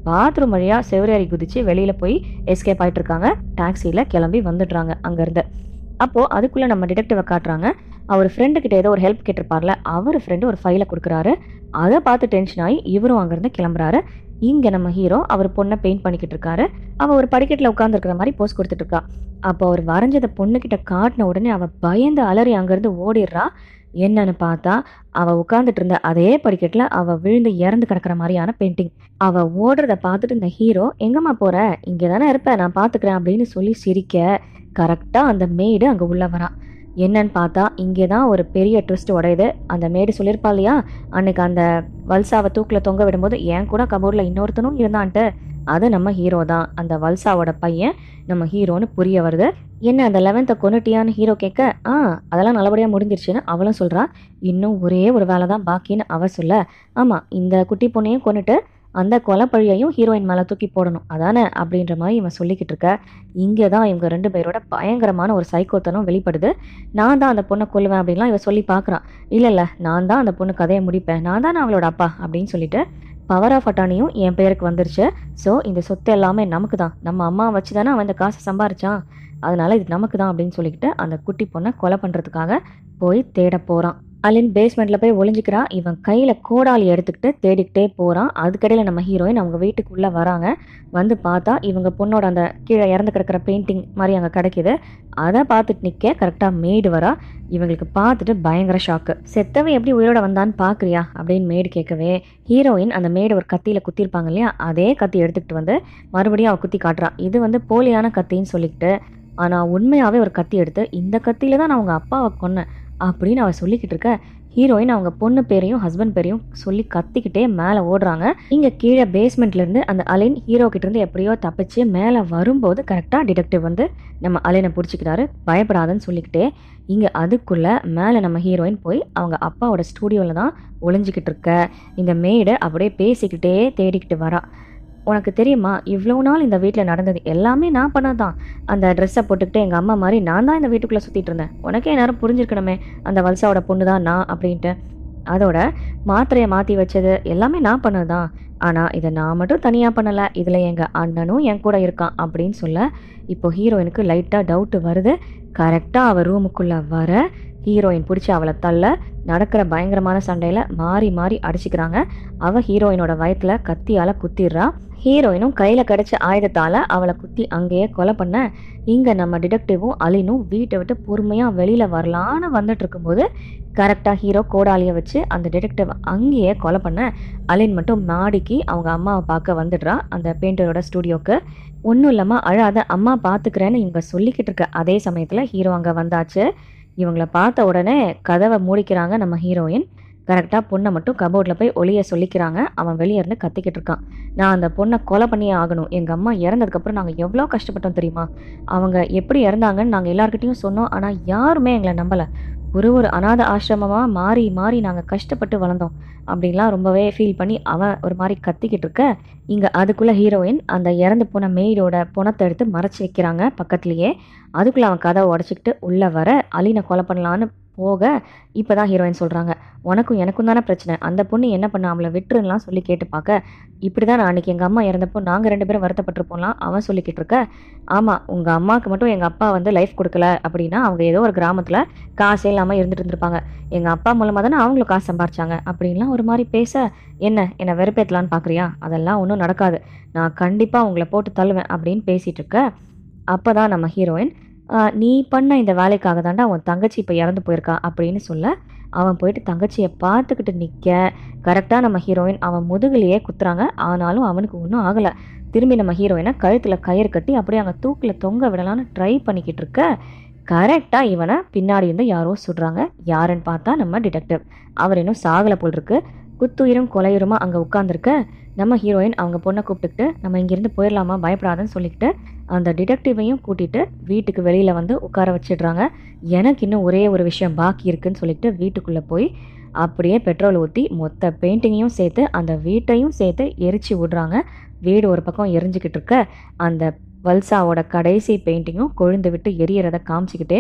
S1: பாத்ரூம் வழியாக செவரேறி குதிச்சு வெளியில் போய் எஸ்கேப் ஆயிட்டு இருக்காங்க டாக்ஸியில் கிளம்பி வந்துடுறாங்க அங்கேருந்து அப்போது அதுக்குள்ளே நம்ம டிடெக்டிவை காட்டுறாங்க அவர் ஃப்ரெண்டு கிட்ட ஏதோ ஒரு ஹெல்ப் கேட்டிருப்பார்ல அவர் ஃப்ரெண்டு ஒரு ஃபைலை கொடுக்குறாரு அதை பார்த்து டென்ஷன் ஆகி இவரும் அங்கேருந்து கிளம்புறாரு இங்கே நம்ம ஹீரோ அவர் பொண்ணை பெயிண்ட் பண்ணிக்கிட்டு இருக்காரு அவள் ஒரு படிக்கட்டில் உட்காந்துருக்கிற மாதிரி போஸ் கொடுத்துட்டு இருக்கா அப்போ அவர் வரைஞ்சதை பொண்ணுக்கிட்ட காட்டின உடனே அவள் பயந்து அலறி அங்கேருந்து ஓடிடுறா என்னன்னு பார்த்தா அவள் உட்காந்துட்டு இருந்த அதே படிக்கட்டில் அவள் விழுந்து இறந்து கிடக்கிற மாதிரியான பெயிண்டிங் அவள் ஓடுறத பார்த்துட்டு இந்த ஹீரோ எங்கம்மா போற இங்கே தானே இருப்பேன் நான் பார்த்துக்கிறேன் அப்படின்னு சொல்லி சிரிக்க கரெக்டாக அந்த மேடு அங்கே உள்ள வரா என்னன்னு பார்த்தா இங்கே தான் ஒரு பெரிய ட்விஸ்ட் உடையுது அந்த மேடு சொல்லியிருப்பா இல்லையா அன்னைக்கு அந்த வல்சாவை தூக்கில் தொங்க விடும்போது என் கூட கபோர்டில் இன்னொருத்தனும் இருந்தான்ட்டு அது நம்ம ஹீரோ தான் அந்த வல்சாவோட பையன் நம்ம ஹீரோன்னு புரிய வருது என்ன அந்த லெவன்த்தை கொண்டுட்டியான்னு ஹீரோ கேட்க ஆ அதெல்லாம் நல்லபடியாக முடிஞ்சிருச்சுன்னு அவளும் சொல்கிறா இன்னும் ஒரே ஒரு வேலை தான் பாக்கின்னு அவ சொல்ல ஆமாம் இந்த குட்டி பொண்ணையும் கொண்டுட்டு அந்த கொலைப்பழியையும் ஹீரோயின் மேலே தூக்கி போடணும் அதானே அப்படின்ற மாதிரி இவன் சொல்லிக்கிட்டு இருக்க இங்கே தான் இவங்க ரெண்டு பேரோட பயங்கரமான ஒரு சைக்கோத்தனம் வெளிப்படுது நான் தான் அந்த பொண்ணை கொல்லுவேன் அப்படின்லாம் இவ சொல்லி பார்க்குறான் இல்லை இல்லை நான் தான் அந்த பொண்ணு கதையை முடிப்பேன் நான் தான் அவளோட அப்பா அப்படின்னு சொல்லிட்டு பவர் ஆஃப் அட்டானியும் என் பேருக்கு வந்துருச்சு ஸோ இந்த சொத்து எல்லாமே நமக்கு தான் நம்ம அம்மா வச்சு தானே அவன் இந்த காசை சம்பாரிச்சான் அதனால இது நமக்கு தான் அப்படின்னு சொல்லிக்கிட்டு அந்த குட்டி பொண்ணை கொலை பண்ணுறதுக்காக போய் தேட போகிறான் அலின் பேஸ்மெண்ட்ல போய் ஒளிஞ்சிக்கிறா இவன் கையில கோடாலி எடுத்துக்கிட்டு தேடிக்கிட்டே போறான் அதுக்கடையில நம்ம ஹீரோயின் அவங்க வீட்டுக்குள்ள வராங்க வந்து பார்த்தா இவங்க பொண்ணோட அந்த கீழே இறந்து கிடக்கிற பெயிண்டிங் மாதிரி அங்கே கிடைக்குது அதை பார்த்துட்டு நிற்க கரெக்டாக மேடு வரா இவங்களுக்கு பார்த்துட்டு பயங்கர ஷாக்கு செத்தவன் எப்படி உயிரோட வந்தான்னு பார்க்குறியா அப்படின்னு மேடு கேட்கவே ஹீரோயின் அந்த மேடு ஒரு கத்தியில் குத்திருப்பாங்க இல்லையா அதே கத்தி எடுத்துக்கிட்டு வந்து மறுபடியும் அவள் குத்தி காட்டுறா இது வந்து போலியான கத்தின்னு சொல்லிக்கிட்டு ஆனால் உண்மையாகவே ஒரு கத்தி எடுத்து இந்த கத்தியில தான் நான் அவங்க அப்பாவை கொன்னேன் அப்படின்னு அவ சொல்லிக்கிட்டு இருக்க ஹீரோயின் அவங்க பொண்ணு பேரையும் ஹஸ்பண்ட் பேரையும் சொல்லி கத்திக்கிட்டே மேலே ஓடுறாங்க இங்கே கீழே பேஸ்மெண்ட்ல இருந்து அந்த அலின் ஹீரோ கிட்ட இருந்து எப்படியோ தப்பிச்சு மேலே வரும்போது கரெக்டாக டிடெக்டிவ் வந்து நம்ம அலினை பிடிச்சிக்கிறாரு பயப்படாதன்னு சொல்லிக்கிட்டே இங்கே அதுக்குள்ளே மேலே நம்ம ஹீரோயின் போய் அவங்க அப்பாவோட ஸ்டூடியோவில் தான் ஒளிஞ்சிக்கிட்டு இருக்க இந்த மேடை அப்படியே பேசிக்கிட்டே தேடிக்கிட்டு வரா உனக்கு தெரியுமா இவ்வளோ நாள் இந்த வீட்டில் நடந்தது எல்லாமே நான் பண்ணது தான் அந்த ட்ரெஸ்ஸை போட்டுக்கிட்டு எங்கள் அம்மா மாதிரி நான் தான் இந்த வீட்டுக்குள்ளே சுற்றிட்டு இருந்தேன் உனக்கே நேரம் புரிஞ்சிருக்கணுமே அந்த வல்சாவோட பொண்ணு தான் நான் அப்படின்ட்டு அதோட மாத்திரையை மாற்றி வச்சது எல்லாமே நான் பண்ணது தான் ஆனால் இதை நான் மட்டும் தனியாக பண்ணலை இதில் எங்கள் அண்ணனும் என் கூட இருக்கான் அப்படின்னு சொல்ல இப்போ ஹீரோயினுக்கு லைட்டாக டவுட்டு வருது கரெக்டாக அவள் ரூமுக்குள்ளே வர ஹீரோயின் பிடிச்சி அவளை தள்ள நடக்கிற பயங்கரமான சண்டையில் மாறி மாறி அடிச்சுக்கிறாங்க அவள் ஹீரோயினோட வயத்துல கத்தியால் குத்திடுறா ஹீரோயினும் கையில் கிடைச்ச ஆயுதத்தால் அவளை குத்தி அங்கேயே கொலை பண்ண இங்கே நம்ம டிடெக்டிவும் அலினும் வீட்டை விட்டு பொறுமையாக வெளியில் வரலான்னு வந்துட்டு இருக்கும்போது கரெக்டாக ஹீரோ கோடாலியை வச்சு அந்த டிடெக்டிவ் அங்கேயே கொலை பண்ண அலின் மட்டும் மாடிக்கு அவங்க அம்மாவை பார்க்க வந்துடுறா அந்த பெயிண்டரோட ஸ்டூடியோக்கு ஒன்றும் இல்லாமல் அழாத அம்மா பார்த்துக்கிறேன்னு இவங்க சொல்லிக்கிட்டு இருக்க அதே சமயத்தில் ஹீரோ அங்கே வந்தாச்சு இவங்கள பார்த்த உடனே கதவை மூடிக்கிறாங்க நம்ம ஹீரோயின் கரெக்டாக பொண்ணை மட்டும் கபோர்டில் போய் ஒளிய சொல்லிக்கிறாங்க அவன் வெளியே இருந்து கத்திக்கிட்டு இருக்கான் நான் அந்த பொண்ணை கொலை பண்ணியே ஆகணும் எங்கள் அம்மா இறந்ததுக்கப்புறம் நாங்கள் எவ்வளோ கஷ்டப்பட்டோம் தெரியுமா அவங்க எப்படி இறந்தாங்கன்னு நாங்கள் எல்லாருக்கிட்டையும் சொன்னோம் ஆனால் யாருமே எங்களை நம்பலை ஒரு ஒரு அனாதை ஆசிரமமாக மாறி மாறி நாங்கள் கஷ்டப்பட்டு வளர்ந்தோம் அப்படின்லாம் ரொம்பவே ஃபீல் பண்ணி அவன் ஒரு மாதிரி கத்திக்கிட்டு இருக்க இங்கே அதுக்குள்ளே ஹீரோயின் அந்த இறந்து போன மெய்டோட புணத்தை எடுத்து மறைச்சி வைக்கிறாங்க பக்கத்துலேயே அதுக்குள்ளே அவன் கதவை உடச்சிக்கிட்டு உள்ளே வர அலினை கொலை பண்ணலான்னு போக இப்போ தான் ஹீரோயின் சொல்கிறாங்க உனக்கும் எனக்கும் தானே பிரச்சனை அந்த பொண்ணு என்ன பண்ண அவளை விட்டுருலாம் சொல்லி கேட்டு பார்க்க இப்படி தான் நான் அன்றைக்கி எங்கள் அம்மா இறந்தப்போ நாங்கள் ரெண்டு பேரும் வருத்தப்பட்டிருப்போம்லாம் அவன் சொல்லிக்கிட்டு இருக்க ஆமாம் உங்கள் அம்மாவுக்கு மட்டும் எங்கள் அப்பா வந்து லைஃப் கொடுக்கல அப்படின்னா அவங்க ஏதோ ஒரு கிராமத்தில் காசே இல்லாமல் இருந்துட்டு இருந்திருப்பாங்க எங்கள் அப்பா மூலமாக தானே அவங்களும் காசு சம்பாரிச்சாங்க அப்படின்லாம் ஒரு மாதிரி பேச என்ன என்னை வெறுப்பேற்றலான்னு பார்க்குறியா அதெல்லாம் ஒன்றும் நடக்காது நான் கண்டிப்பாக உங்களை போட்டு தள்ளுவேன் அப்படின்னு பேசிகிட்டு இருக்க அப்போ தான் நம்ம ஹீரோயின் "ஆஹ், நீ பண்ண இந்த வேலைக்காக தாண்டா உன் தங்கச்சி இப்போ இறந்து போயிருக்கா அப்படின்னு சொல்ல அவன் போயிட்டு தங்கச்சியை பார்த்துக்கிட்டு நிற்க கரெக்டாக நம்ம ஹீரோயின் அவன் முதுகுலையே குத்துறாங்க ஆனாலும் அவனுக்கு ஒன்றும் ஆகலை திரும்பி நம்ம ஹீரோயினை கழுத்தில் கயிறு கட்டி அப்படியே அங்கே தூக்கில் தொங்க விடலான்னு ட்ரை பண்ணிக்கிட்டு இருக்க கரெக்டாக இவனை பின்னாடி இருந்து யாரோ சுடுறாங்க யாருன்னு பார்த்தா நம்ம டிடெக்டிவ் அவர் இன்னும் சாகலை போல் இருக்கு குத்துயிரும் கொலையுருமா அங்கே உட்காந்துருக்க நம்ம ஹீரோயின் அவங்க பொண்ணை கூப்பிட்டுக்கிட்டு நம்ம இங்கேருந்து போயிடலாமா பயப்படாதன்னு சொல்லிக்கிட்டு அந்த டிடெக்டிவையும் கூட்டிட்டு வீட்டுக்கு வெளியில் வந்து உட்கார வச்சிடுறாங்க எனக்கு இன்னும் ஒரே ஒரு விஷயம் பாக்கி இருக்குன்னு சொல்லிட்டு வீட்டுக்குள்ளே போய் அப்படியே பெட்ரோல் ஊற்றி மொத்த பெயிண்டிங்கையும் சேர்த்து அந்த வீட்டையும் சேர்த்து எரிச்சு விடுறாங்க வீடு ஒரு பக்கம் எரிஞ்சுக்கிட்டு இருக்க அந்த வல்சாவோட கடைசி பெயிண்டிங்கும் கொழுந்து விட்டு எரியறத காமிச்சிக்கிட்டே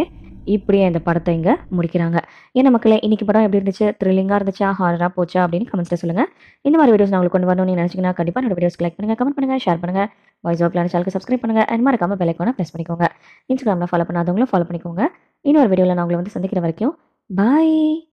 S1: இப்படியே இந்த படத்தை இங்கே முடிக்கிறாங்க என்ன மக்களே இன்னைக்கு படம் எப்படி இருந்துச்சு த்ரில்லிங்காக இருந்துச்சா ஹாரராக போச்சா அப்படின்னு கமெண்ட்ஸில் சொல்லுங்கள் இந்த மாதிரி வீடியோஸ் நான் உங்களுக்கு கொண்டு வரணும்னு நினச்சிங்கன்னா கண்டிப்பாக என்னோட வீடியோஸ் லைக் பண்ணுங்கள் கமெண்ட் பண்ணுங்கள் ஷேர் பண்ணுங்கள் வாய்ஸ் ஆஃப் பிளான் சேனலுக்கு சப்ஸ்கிரைப் பண்ணுங்கள் அண்ட் மறக்காமல் பெல் ஐக்கானை ப்ரெஸ் பண்ணிக்கோங்க இன்ஸ்டாகிராமில் ஃபாலோ பண்ணாதவங்களும் ஃபாலோ பண்ணிக்கோங்க இன்னொரு வீடியோவில் நான் உங்களை வந்து சந்திக்கிற வரைக்கும் பாய்